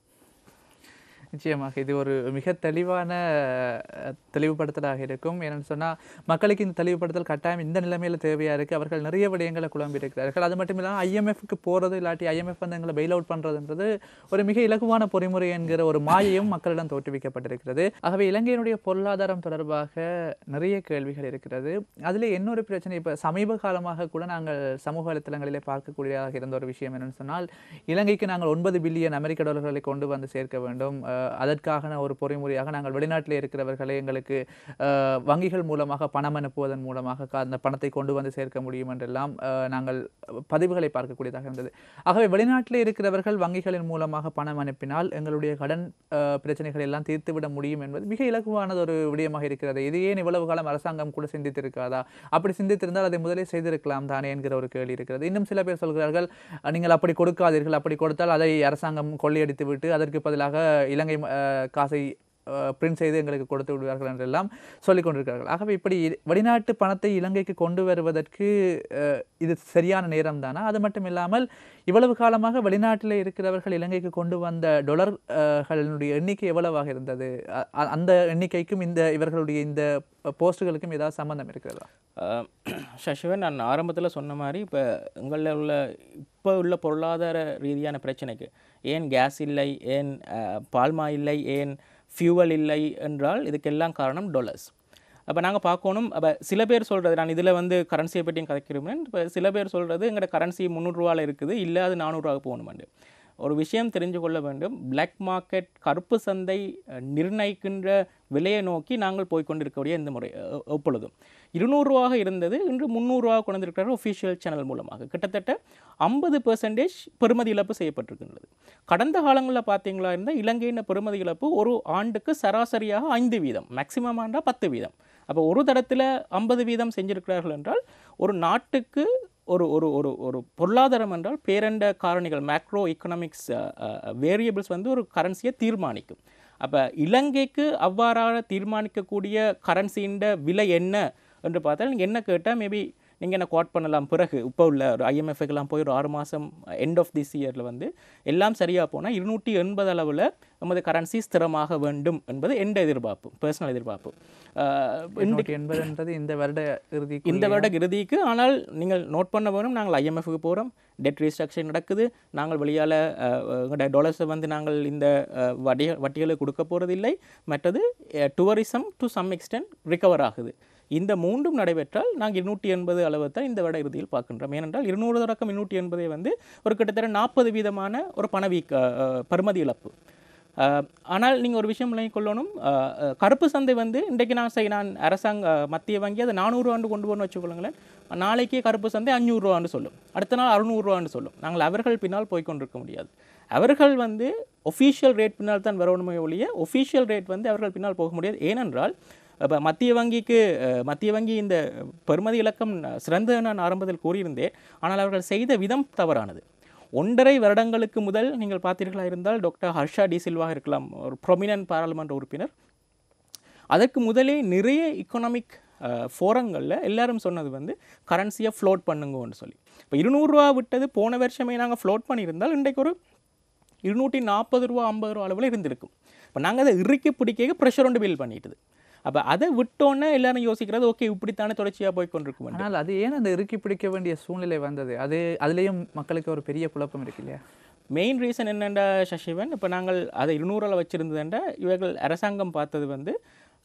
நிச்சயமாக இது ஒரு மிக தெளிவான அஹ், தெளிவுபடுத்தலாக இருக்கும் ஏன்னு சொன்னால் மக்களுக்கு இந்த தெளிவுபடுத்தல் கட்டாயம் இந்த நிலைமையில் தேவையாக இருக்குது அவர்கள் நிறைய விடயங்களை குழம்பி இருக்கிறார்கள் அது மட்டும் இல்லாமல் ஐஎம்எஃப்க்கு போகிறது இல்லாட்டி ஐஎம்எஃப் வந்து எங்களை பெயில் அவுட் பண்ணுறதுன்றது ஒரு மிக இலகுவான பொறிமுறை என்கிற ஒரு மாயையும் மக்களிடம் தோற்றுவிக்கப்பட்டிருக்கிறது ஆகவே இலங்கையினுடைய பொருளாதாரம் தொடர்பாக நிறைய கேள்விகள் இருக்கிறது அதில் இன்னொரு பிரச்சனை இப்போ சமீப காலமாக கூட நாங்கள் சமூக வலைத்தளங்களிலே பார்க்கக்கூடியதாக இருந்த ஒரு விஷயம் என்னன்னு சொன்னால் இலங்கைக்கு நாங்கள் ஒன்பது பில்லியன் அமெரிக்க டாலர்களை கொண்டு வந்து சேர்க்க வேண்டும் அஹ், அதற்கான ஒரு பொறிமுறையாக நாங்கள் வெளிநாட்டில் இருக்கிறவர்களை எங்களுக்கு அஹ், வங்கிகள் மூலமாக பணம் அனுப்புவதன் மூலமாக கா- அந்த பணத்தை கொண்டு வந்து சேர்க்க முடியும் என்றெல்லாம் அஹ், நாங்கள் பதிவுகளை பார்க்கக்கூடியதாக இருந்தது ஆகவே வெளிநாட்டில் இருக்கிறவர்கள் வங்கிகளின் மூலமாக பணம் அனுப்பினால் எங்களுடைய கடன் அஹ், பிரச்சனைகள் எல்லாம் தீர்த்துவிட முடியும் என்பது மிக இலகுவானது ஒரு விடயமாக இருக்கிறது இது ஏன் இவ்வளவு காலம் அரசாங்கம் கூட சிந்தித்திருக்காதா அப்படி சிந்தித்திருந்தால் அதை முதலே செய்திருக்கலாம் தானே என்கிற ஒரு கேள்வி இருக்கிறது இன்னும் சில பேர் சொல்கிறார்கள் அஹ், நீங்கள் அப்படி கொடுக்காதீர்கள் அப்படி கொடுத்தால் அதை அரசாங்கம் கொள்ளையடித்து விட்டு அதற்கு பதிலாக இலங்கை அஹ், காசை பிரிண்ட் செய்து எங்களுக்கு கொடுத்து விடுவார்கள் என்றெல்லாம் சொல்லிக் கொண்டிருக்கிறார்கள் ஆகவே இப்படி இ- வெளிநாட்டு பணத்தை இலங்கைக்கு கொண்டு வருவதற்கு அஹ், இது சரியான நேரம் தானா அது மட்டும் இல்லாமல் இவ்வளவு காலமாக வெளிநாட்டில் இருக்கிறவர்கள் இலங்கைக்கு கொண்டு வந்த டொலர்களுடைய எண்ணிக்கை எவ்வளவாக இருந்தது அ- அ- அந்த எண்ணிக்கைக்கும் இந்த இவர்களுடைய இந்த போஸ்ட்டுகளுக்கும் ஏதாவது சம்பந்தம் இருக்கிறதா
அஹ், சசிவன் நான் ஆரம்பத்தில் சொன்ன மாதிரி இப்போ எங்களில் உள்ள இப்போ உள்ள பொருளாதார ரீதியான பிரச்சனைக்கு ஏன் கேஸ் இல்லை ஏன் அஹ், பால்மா இல்லை ஏன் ஃபியூவல் இல்லை என்றால் இதுக்கெல்லாம் காரணம் டொலர்ஸ் அப்போ நாங்கள் பார்க்கணும் அப்போ சில பேர் சொல்கிறது நான் இதில் வந்து கரன்சியை பற்றியும் கதைக்கிறேன் இப்போ சில பேர் சொல்கிறது எங்களோட கரன்சி முந்நூறுரூவாவில் இருக்குது இல்லை அது நானூறுரூவாக்கு போகணுமெண்டு ஒரு விஷயம் தெரிஞ்சு கொள்ள வேண்டும் பிளாக் மார்க்கெட் கருப்பு சந்தை அஹ், நிர்ணயிக்கின்ற விலையை நோக்கி நாங்கள் போய் கொண்டிருக்கக்கூடிய இந்த முறை அஹ், எப்பொழுதும் இருநூறுவாக இருந்தது இன்று முந்நூறுரூவா கொண்டு இருக்கிற ஒஃபிஷியல் சேனல் மூலமாக கிட்டத்தட்ட ஐம்பது பெர்சன்டேஜ் பெறுமதி இழப்பு செய்யப்பட்டிருக்கின்றது கடந்த காலங்களில் பார்த்தீங்களா இருந்தால் இலங்கையின் பெறுமதி இழப்பு ஒரு ஆண்டுக்கு சராசரியாக ஐந்து வீதம் மேக்சிமம் ஆண்டா பத்து வீதம் அப்போ ஒரு தடத்தில் ஐம்பது வீதம் செஞ்சிருக்கிறார்கள் என்றால் ஒரு நாட்டுக்கு ஒரு ஒரு ஒரு ஒரு பொருளாதாரம் என்றால் பேரண்ட காரணிகள் மேக்ரோ எக்கனாமிக்ஸ் வேரியபிள்ஸ் வந்து ஒரு கரன்சியை தீர்மானிக்கும் அப்போ இலங்கைக்கு அவ்வாறாக தீர்மானிக்கக்கூடிய கரன்சியின் விலை என்ன என்று பார்த்தால் நீங்கள் என்ன கேட்டால் மேபி நீங்கள் என்ன குவாட் பண்ணலாம் பிறகு இப்போ உள்ள ஒரு ஐஎம்எஃப்க்கெல்லாம் போய் ஒரு ஆறு மாதம் எண்ட் ஆஃப் திஸ் இயரில் வந்து எல்லாம் சரியாக போனால் இருநூற்றி எண்பது அளவில் நமது கரன்சி ஸ்திரமாக வேண்டும் என்பது எந்த எதிர்பார்ப்பு பர்சனல் எதிர்பார்ப்பு அஹ், இந்த
எண்ணூற்றி எண்பதுன்றது இந்த வருட இறுதி
இந்த வருட இறுதிக்கு ஆனால் நீங்கள் நோட் பண்ண வேணும் நாங்கள் ஐஎம்எஃப்க்கு போகிறோம் டெட் ரீஸ்ட்ரக்ஷன் நடக்குது நாங்கள் வெளியால் எங்களோட டாலர்ஸை வந்து நாங்கள் இந்த அஹ், வட்டி வட்டிகளை கொடுக்க போகிறதில்லை மற்றது tourism to some extent recover ஆகுது இந்த மூன்றும் நடைபெற்றால் நாங்கள் இருநூற்றி எண்பது அளவு தான் இந்த வருட இறுதியில் பார்க்கின்றோம் ஏனென்றால் இருநூறு தொடக்கம் இருநூற்றி எண்பதை வந்து ஒரு கிட்டத்தட்ட நாற்பது வீதமான ஒரு பணவீக்க அஹ், பருமதி இழப்பு அஹ், ஆனால் நீங்கள் ஒரு விஷயம் விளங்கிக் கொள்ளணும் அஹ், அஹ், கருப்பு சந்தை வந்து இன்றைக்கு நான் செய் நான் அரசாங்க மத்திய வங்கி அதை நானூறுவாண்டு கொண்டு போகணும்னு வச்சுக்கொள்ளுங்களேன் நாளைக்கே கருப்பு சந்தை அஞ்சூறுரூவான்னு சொல்லும் அடுத்த நாள் அறுநூறுவான்னு சொல்லும் நாங்கள் அவர்கள் பின்னால் போய் கொண்டிருக்க முடியாது அவர்கள் வந்து ஒஃபீஷியல் ரேட் பின்னால் தான் வரணுமே ஒழிய ஒஃபீஷியல் ரேட் வந்து அவர்கள் பின்னால் போக முடியாது ஏனென்றால் இப்போ மத்திய வங்கிக்கு அஹ், மத்திய வங்கி இந்த பெறுமதி இலக்கம் சிறந்த நான் ஆரம்பத்தில் கூறியிருந்தேன் ஆனால் அவர்கள் செய்த விதம் தவறானது ஒன்றரை வருடங்களுக்கு முதல் நீங்கள் பார்த்தீர்களா இருந்தால் டாக்டர் ஹர்ஷா டி சில்வாக இருக்கலாம் ஒரு ப்ரொமினன்ட் பாராளுமன்ற உறுப்பினர் அதற்கு முதலே நிறைய எக்கனாமிக் ஃபோரங்களில் எல்லாரும் சொன்னது வந்து கரன்சியை ஃப்ளோட் பண்ணுங்கன்னு சொல்லி இப்போ இருநூறுவா விட்டது போன வருஷமே நாங்கள் ஃப்ளோட் பண்ணியிருந்தால் இன்றைக்கு ஒரு இருநூற்றி நாற்பது ரூபா ஐம்பது ரூபா அளவில் இருந்திருக்கும் இப்போ நாங்கள் அதை இறுக்கி பிடிக்க ப்ரெஷர் ஒன்று பில் பண்ணிட்டுது அப்போ அதை விட்டோன்னே எல்லாரும் யோசிக்கிறது ஓகே இப்படித்தானே தொடர்ச்சியாக போய் கொண்டிருக்கும்
ஆனால் அது ஏன் அந்த இறுக்கி பிடிக்க வேண்டிய சூழ்நிலை வந்தது அது அதுலேயும் மக்களுக்கு ஒரு பெரிய குழப்பம் இருக்கு இல்லையா
மெயின் ரீசன் என்னென்றா சசிவன் இப்போ நாங்கள் அதை இருநூறில் வச்சுருந்ததுன்ற இவர்கள் அரசாங்கம் பார்த்தது வந்து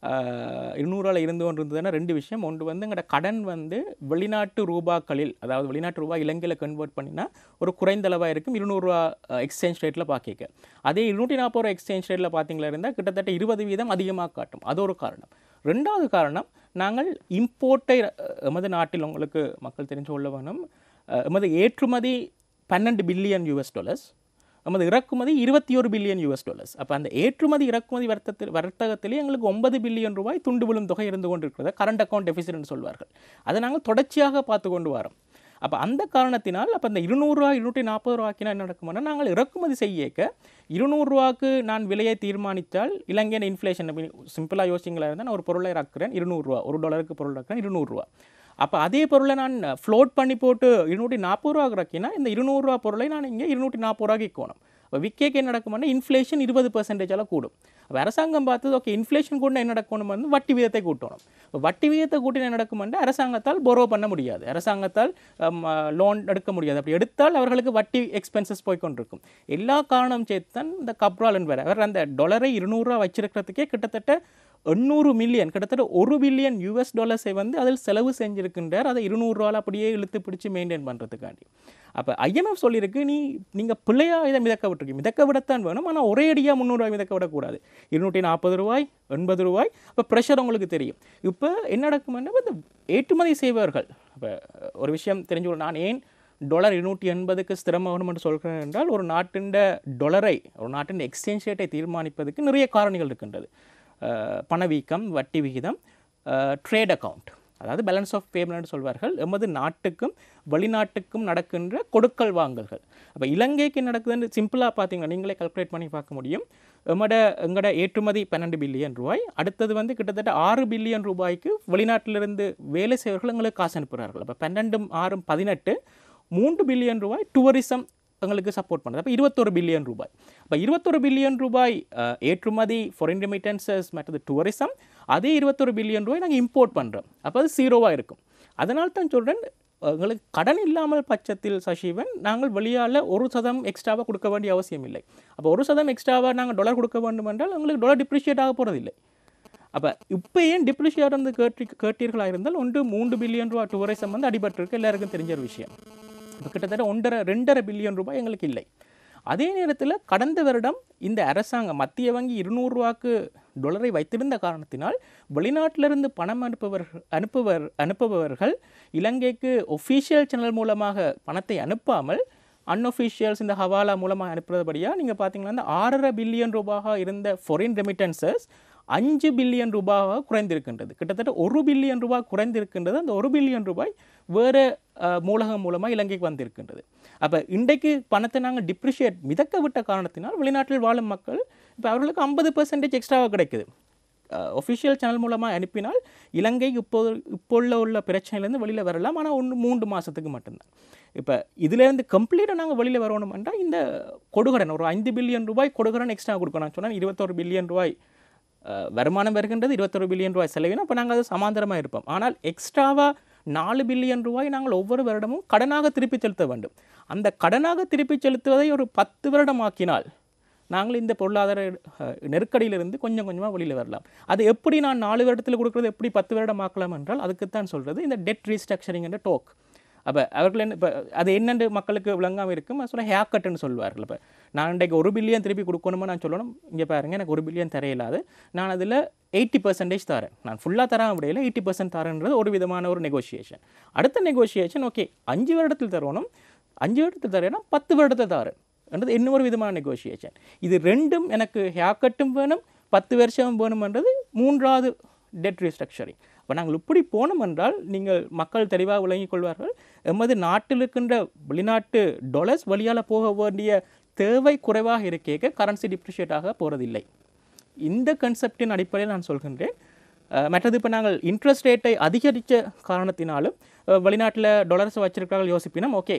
இருநூறால் இருந்து கொண்டு இருந்ததுன்னா ரெண்டு விஷயம் ஒன்று வந்து எங்களோட கடன் வந்து வெளிநாட்டு ரூபாக்களில் அதாவது வெளிநாட்டு ரூபாய் இலங்கையில் கன்வெர்ட் பண்ணினா ஒரு குறைந்த அளவாக இருக்கும் இருநூறுவா எக்ஸ்சேஞ்ச் ரேட்டில் பார்க்க அதே இருநூற்றி நாற்பது ரூபா எக்ஸ்சேஞ்ச் ரேட்டில் பார்த்தீங்களா இருந்தால் கிட்டத்தட்ட இருபது வீதம் அதிகமாக காட்டும் அது ஒரு காரணம் ரெண்டாவது காரணம் நாங்கள் இம்போர்ட்டை எமது நாட்டில் உங்களுக்கு மக்கள் தெரிஞ்சு கொள்ள வேணும் அஹ், எமது ஏற்றுமதி பன்னெண்டு பில்லியன் யூஎஸ் டாலர்ஸ் நமது இறக்குமதி இருபத்தி ஒரு பில்லியன் யூஎஸ் டாலர்ஸ் அப்போ அந்த ஏற்றுமதி இறக்குமதி வர்த்தகத்தில் வர்த்தகத்திலே எங்களுக்கு ஒன்பது பில்லியன் ரூபாய் துண்டு விழும் தொகை இருந்து கொண்டிருக்கிறது கரண்ட் அக்கௌண்ட் டெபிசிட்னு சொல்வார்கள் அதை நாங்கள் தொடர்ச்சியாக பார்த்து கொண்டு வரோம் அப்போ அந்த காரணத்தினால் அப்போ அந்த இருநூறுவா இருநூற்றி நாற்பது ரூபாய்க்குனா என்ன நடக்கும்னா நாங்கள் இறக்குமதி செய்யக்க இருநூறுவாக்கு நான் விலையை தீர்மானித்தால் இலங்கையின் இன்ஃப்ளேஷன் சிம்பிளாக யோசிங்களா இருந்தால் நான் ஒரு பொருளை இறக்குறேன் இருநூறுவா ஒரு டாலருக்கு பொருள் இறக்குறேன் இருநூறுவா அப்போ அதே பொருளை நான் ஃப்ளோட் பண்ணி போட்டு இருநூற்றி நாற்பது ரூபா இறக்கினா இந்த இருநூறுவா பொருளை நான் இங்கே இருநூற்றி நாற்பது ரூபாய்க்கு விற்கணும் அப்போ விற்கேக்கு என்ன நடக்கும்னா இன்ஃப்ளேஷன் இருபது பர்சன்டேஜால் கூடும் அப்போ அரசாங்கம் பார்த்தது ஓகே இன்ஃப்ளேஷன் கூட என்ன நடக்கணும் வந்து வட்டி விகிதத்தை கூட்டணும் இப்போ வட்டி விகிதத்தை கூட்டி என்ன நடக்கும்னா அரசாங்கத்தால் borrow பண்ண முடியாது அரசாங்கத்தால் லோன் எடுக்க முடியாது அப்படி எடுத்தால் அவர்களுக்கு வட்டி எக்ஸ்பென்சஸ் போய் கொண்டிருக்கும் எல்லா காரணம் சேர்த்து தான் இந்த கப்ரால் என்பவர் அவர் அந்த டொலரை இருநூறுவா வச்சிருக்கிறதுக்கே கிட்டத்தட்ட எண்ணூறு மில்லியன் கிட்டத்தட்ட ஒரு பில்லியன் யூஎஸ் டாலர்ஸை வந்து அதில் செலவு செஞ்சிருக்கின்றார் அதை இருநூறுவால் அப்படியே இழுத்து பிடிச்சி மெயின்டைன் பண்ணுறதுக்காண்டி அப்போ ஐஎம்எஃப் சொல்லியிருக்கு நீ நீங்கள் பிள்ளையாக இதை மிதக்க விட்டுருக்கீங்க மிதக்க விடத்தான் வேணும் ஆனால் ஒரே அடியாக முந்நூறுரூவாய் மிதக்க விடக்கூடாது இருநூற்றி நாற்பது ரூபாய் எண்பது ரூபாய் இப்போ ப்ரெஷர் உங்களுக்கு தெரியும் இப்போ என்ன நடக்கும்னா இந்த ஏற்றுமதி செய்பவர்கள் இப்போ ஒரு விஷயம் தெரிஞ்சு நான் ஏன் டாலர் இருநூற்றி எண்பதுக்கு ஸ்திரமாகணும் என்று சொல்கிறேன் என்றால் ஒரு நாட்டின் டொலரை ஒரு நாட்டின் எக்ஸ்சேஞ்ச் ரேட்டை தீர்மானிப்பதற்கு நிறைய காரணிகள் இருக்கின்றது அஹ் பணவீக்கம் வட்டி விகிதம் ட்ரேட் அக்கவுண்ட் அதாவது பேலன்ஸ் ஆஃப் பேமெண்ட் சொல்வார்கள் எமது நாட்டுக்கும் வெளிநாட்டுக்கும் நடக்கின்ற கொடுக்கல் வாங்கல்கள் அப்போ இலங்கைக்கு நடக்குதுன்னு சிம்பிளாக பார்த்தீங்கன்னா நீங்களே கால்குலேட் பண்ணி பார்க்க முடியும் எம்மோட எங்களோட ஏற்றுமதி பன்னெண்டு பில்லியன் ரூபாய் அடுத்தது வந்து கிட்டத்தட்ட ஆறு பில்லியன் ரூபாய்க்கு வெளிநாட்டிலிருந்து வேலை செய்வர்கள் எங்களுக்கு காசு அனுப்புகிறார்கள் அப்போ பன்னெண்டும் ஆறும் பதினெட்டு மூன்று பில்லியன் ரூபாய் டூரிசம் எங்களுக்கு சப்போர்ட் பண்ணுது அப்போ இருபத்தொரு பில்லியன் ரூபாய் அப்போ இருபத்தொரு பில்லியன் ரூபாய் அஹ், ஏற்றுமதி ஃபாரின் ரெமிட்டன்சஸ் மற்றது டூரிசம் அதே இருபத்தொரு பில்லியன் ரூபாய் நாங்கள் இம்போர்ட் பண்ணுறோம் அப்போ அது ஜீரோவாக இருக்கும் அதனால தான் சொல்கிறேன் எங்களுக்கு கடன் இல்லாமல் பட்சத்தில் சசிவன் நாங்கள் வெளியால் ஒரு சதம் எக்ஸ்ட்ராவாக கொடுக்க வேண்டிய அவசியம் இல்லை அப்போ ஒரு சதம் எக்ஸ்ட்ராவாக நாங்கள் டாலர் கொடுக்க வேண்டும் என்றால் எங்களுக்கு டாலர் டிப்ரிஷியேட் ஆக போகிறதில்லை அப்போ இப்போ ஏன் டிப்ரிஷியேட் வந்து கேட்டி கேட்டீர்களாக இருந்தால் ஒன்று மூன்று பில்லியன் ரூபா டூரிசம் வந்து அடிபட்டிருக்கு எல்லாருக்கும் தெரிஞ்ச ஒரு விஷயம் இப்போ கிட்டத்தட்ட ஒன்றரை ரெண்டரை பில்லியன் ரூபாய் எங்களுக்கு இல்லை அதே நேரத்தில் கடந்த வருடம் இந்த அரசாங்கம் மத்திய வங்கி இருநூறுவாக்கு டொலரை வைத்திருந்த காரணத்தினால் வெளிநாட்டிலிருந்து பணம் அனுப்புபவர்கள் அனுப்புவர் அனுப்புபவர்கள் இலங்கைக்கு ஒஃபீஷியல் சேனல் மூலமாக பணத்தை அனுப்பாமல் அன்ஒஃபிஷியல்ஸ் இந்த ஹவாலா மூலமாக அனுப்புறதுபடியாக நீங்கள் பார்த்தீங்கன்னா இந்த ஆறரை பில்லியன் ரூபாயாக இருந்த ஃபாரின் ரெமிட்டன்சஸ் அஞ்சு பில்லியன் ரூபாவாக குறைந்திருக்கின்றது கிட்டத்தட்ட ஒரு பில்லியன் ரூபாய் குறைந்திருக்கின்றது அந்த ஒரு பில்லியன் ரூபாய் வேறு மூலகம் மூலமாக இலங்கைக்கு வந்திருக்கின்றது அப்போ இன்றைக்கு பணத்தை நாங்கள் டிப்ரிஷியேட் மிதக்க விட்ட காரணத்தினால் வெளிநாட்டில் வாழும் மக்கள் இப்போ அவர்களுக்கு ஐம்பது பர்சன்டேஜ் எக்ஸ்ட்ராவாக கிடைக்குது ஒஃபிஷியல் சேனல் மூலமாக அனுப்பினால் இலங்கை இப்போது இப்போ உள்ள உள்ள பிரச்சனையிலேருந்து வெளியில் வரலாம் ஆனால் ஒன்று மூன்று மாதத்துக்கு மட்டும்தான் இப்போ இதுலேருந்து கம்ப்ளீட்டாக நாங்கள் வெளியில் வரணுமென்றா இந்த கொடுகடன் ஒரு ஐந்து பில்லியன் ரூபாய் கொடுகடன் எக்ஸ்ட்ரா கொடுக்கணும் சொன்னால் இருபத்தொரு பில்லியன் ரூபாய் அஹ், வருமானம் வருகின்றது இருபத்தொரு பில்லியன் ரூபாய் செலவினா அப்போ நாங்கள் அது சமாந்தரமாக இருப்போம் ஆனால் எக்ஸ்ட்ராவாக நாலு பில்லியன் ரூபாய் நாங்கள் ஒவ்வொரு வருடமும் கடனாக திருப்பி செலுத்த வேண்டும் அந்த கடனாக திருப்பி செலுத்துவதை ஒரு பத்து வருடம் ஆக்கினால் நாங்கள் இந்த பொருளாதார அஹ், நெருக்கடியிலிருந்து கொஞ்சம் கொஞ்சமாக வெளியில் வரலாம் அது எப்படி நான் நாலு வருடத்தில் கொடுக்குறது எப்படி பத்து வருடம் ஆக்கலாம் என்றால் அதுக்குத்தான் சொல்கிறது இந்த டெட் ரீஸ்ட்ரக்சரிங் என்ற டோக் அப்போ அவர்கள் என்ன இப்போ அது என்னென்று மக்களுக்கு விளங்காமல் இருக்கும் அது சொல்ல ஹேர் கட்டுன்னு சொல்லுவார்கள் இப்போ நான் இன்றைக்கு ஒரு பில்லியன் திருப்பி கொடுக்கணுமா நான் சொல்லணும் இங்கே பாருங்க எனக்கு ஒரு பில்லியன் தரையில்லாது நான் அதில் எயிட்டி பர்சன்டேஜ் தரேன் நான் ஃபுல்லாக தர முடியல எயிட்டி பர்சன்ட் தரேன்றது ஒரு விதமான ஒரு நெகோஷியேஷன் அடுத்த நெகோஷியேஷன் ஓகே அஞ்சு வருடத்தில் தரணும் அஞ்சு வருடத்தில் தரேன்னா பத்து வருடத்தில் தரேன் என்றது இன்னொரு விதமான நெகோஷியேஷன் இது ரெண்டும் எனக்கு ஹேர் கட்டும் வேணும் பத்து வருஷம் வேணுமென்றது மூன்றாவது டெட் ரீஸ்ட்ரக்சரிங் அப்போ நாங்கள் இப்படி போனோம் என்றால் நீங்கள் மக்கள் தெளிவாக விளங்கிக் கொள்வார்கள் எமது நாட்டில் இருக்கின்ற வெளிநாட்டு டாலர்ஸ் வழியால் போக வேண்டிய தேவை குறைவாக இருக்கேக்க கரன்சி டிப்ரிஷியேட் ஆக போகிறதில்லை இந்த கன்செப்டின் அடிப்படையில் நான் சொல்கின்றேன் அஹ், மற்றது இப்போ நாங்கள் இன்ட்ரெஸ்ட் ரேட்டை அதிகரித்த காரணத்தினாலும் அஹ், வெளிநாட்டில் டாலர்ஸ் வச்சிருக்கிறார்கள் யோசிப்பினோம் ஓகே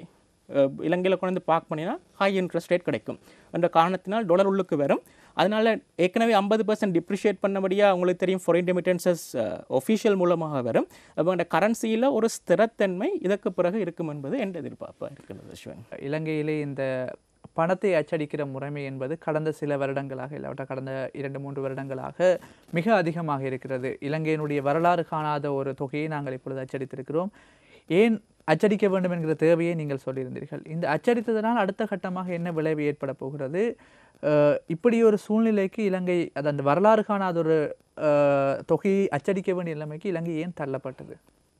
இலங்கையில் கொண்டு வந்து பார்க் பண்ணினா ஹை இன்ட்ரெஸ்ட் ரேட் கிடைக்கும் என்ற காரணத்தினால் டாலர் உள்ளுக்கு வரும் அதனால ஏற்கனவே ஐம்பது பர்சன்ட் டிப்ரிஷியேட் பண்ணபடியாக உங்களுக்கு தெரியும் ஃபாரின் ரெமிட்டன்சஸ் ஒஃபிஷியல் மூலமாக வரும் அப்போ அந்த கரன்சியில் ஒரு ஸ்திரத்தன்மை இதற்கு பிறகு இருக்கும் என்பது என் எதிர்பார்ப்பாக இருக்கிறது அஸ்வின்
இலங்கையிலே இந்த பணத்தை அச்சடிக்கிற முறைமை என்பது கடந்த சில வருடங்களாக இல்லாவிட்ட கடந்த இரண்டு மூன்று வருடங்களாக மிக அதிகமாக இருக்கிறது இலங்கையினுடைய வரலாறு காணாத ஒரு தொகையை நாங்கள் இப்பொழுது அச்சடித்திருக்கிறோம் ஏன் அச்சடிக்க வேண்டும் என்கிற தேவையை நீங்கள் சொல்லியிருந்தீர்கள் இந்த அச்சடித்ததனால் அடுத்த கட்டமாக என்ன விளைவு ஏற்பட போகிறது அஹ், இப்படி ஒரு சூழ்நிலைக்கு இலங்கை அது அந்த வரலாறு காணாத ஒரு அஹ், தொகையை அச்சடிக்க வேண்டிய நிலைமைக்கு இலங்கை ஏன் தள்ளப்பட்டது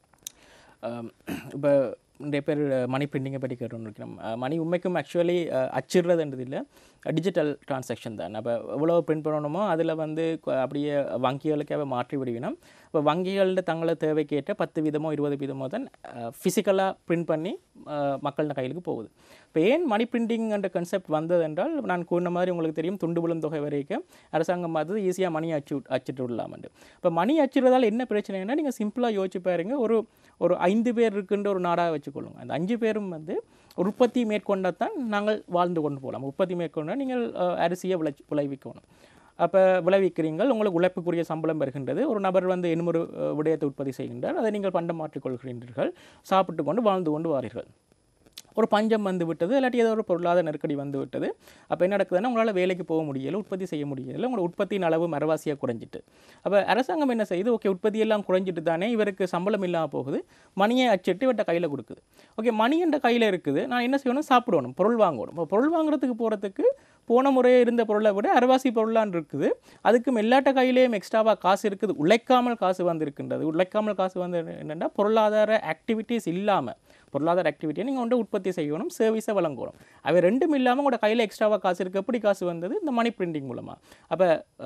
இப்போ நிறைய பேர் மணி பிரிண்டிங்கை பற்றி கேட்டுருக்கோம் மணி உண்மைக்கும் ஆக்சுவலி அச்சிடுறதுன்றது இல்லை டிஜிட்டல் டிரான்சாக்ஷன் தான் அப்போ எவ்வளோ பிரிண்ட் பண்ணணுமோ அதில் வந்து கு- அப்படியே வங்கிகளுக்காக மாற்றி விடுவினோம் இப்போ வங்கிகளில் தங்களை தேவைக்கேற்ற பத்து வீதமோ இருபது வீதமோ தான் ஃபிசிக்கலாக பிரிண்ட் பண்ணி அஹ், மக்கள் கையிலுக்கு போகுது இப்போ ஏன் மணி பிரிண்டிங் என்ற கான்செப்ட் வந்தது என்றால் நான் கூறின மாதிரி உங்களுக்கு தெரியும் துண்டு விழும் தொகை வரைக்கும் அரசாங்கம் பார்த்து ஈஸியாக மணி அச்சு அச்சிட்டு விடலாம்னு இப்போ மணி அச்சிடுறதால என்ன பிரச்சனைனா நீங்கள் சிம்பிளாக யோசிச்சு பாருங்க ஒரு ஒரு ஐந்து பேர் இருக்கின்ற ஒரு நாடாக வச்சுக்கொள்ளுங்க அந்த அஞ்சு பேரும் வந்து உற்பத்தி மேற்கொண்டத்தான் நாங்கள் வாழ்ந்து கொண்டு போகலாம் உற்பத்தி மேற்கொண்டா நீங்கள் அஹ், அரிசியை விளை விளைவிக்கணும் அப்போ விளைவிக்கிறீங்கள் உங்களுக்கு உழைப்புக்குரிய சம்பளம் வருகின்றது ஒரு நபர் வந்து இன்னொரு அஹ், விடயத்தை உற்பத்தி செய்கின்றார் அதை நீங்கள் பண்டம் மாற்றிக் கொள்கின்றீர்கள் சாப்பிட்டு கொண்டு வாழ்ந்து கொண்டு வாரீர்கள் ஒரு பஞ்சம் வந்து விட்டது இல்லாட்டி ஏதோ ஒரு பொருளாதார நெருக்கடி வந்து விட்டது அப்போ என்ன நடக்குதுன்னா உங்களால் வேலைக்கு போக முடியல உற்பத்தி செய்ய முடியல உங்களோட உற்பத்தியின் அளவு மரவாசியாக குறைஞ்சிட்டு அப்போ அரசாங்கம் என்ன செய்யுது ஓகே உற்பத்தி எல்லாம் குறைஞ்சிட்டு தானே இவருக்கு சம்பளம் இல்லாமல் போகுது மணியை அச்சிட்டு இவர்கிட்ட கையில் கொடுக்குது ஓகே மணி என்ற கையில் இருக்குது நான் என்ன செய்யணும் சாப்பிடணும் பொருள் வாங்கணும் இப்போ பொருள் வாங்குறதுக்கு போகிறதுக்கு போன முறையே இருந்த பொருளை விட அரைவாசி பொருளான் இருக்குது அதுக்கும் எல்லாட்ட கையிலேயும் எக்ஸ்ட்ராவாக காசு இருக்குது உழைக்காமல் காசு வந்திருக்கின்றது உழைக்காமல் காசு வந்து என்னென்னா பொருளாதார ஆக்டிவிட்டீஸ் இல்லாமல் பொருளாதார ஆக்டிவிட்டியை நீங்கள் வந்து உற்பத்தி செய்யணும் சர்வீஸை வழங்கணும் அவை ரெண்டும் இல்லாமல் உங்களோட கையில் எக்ஸ்ட்ராவாக காசு இருக்குது எப்படி காசு வந்தது இந்த மணி பிரிண்டிங் மூலமாக அப்போ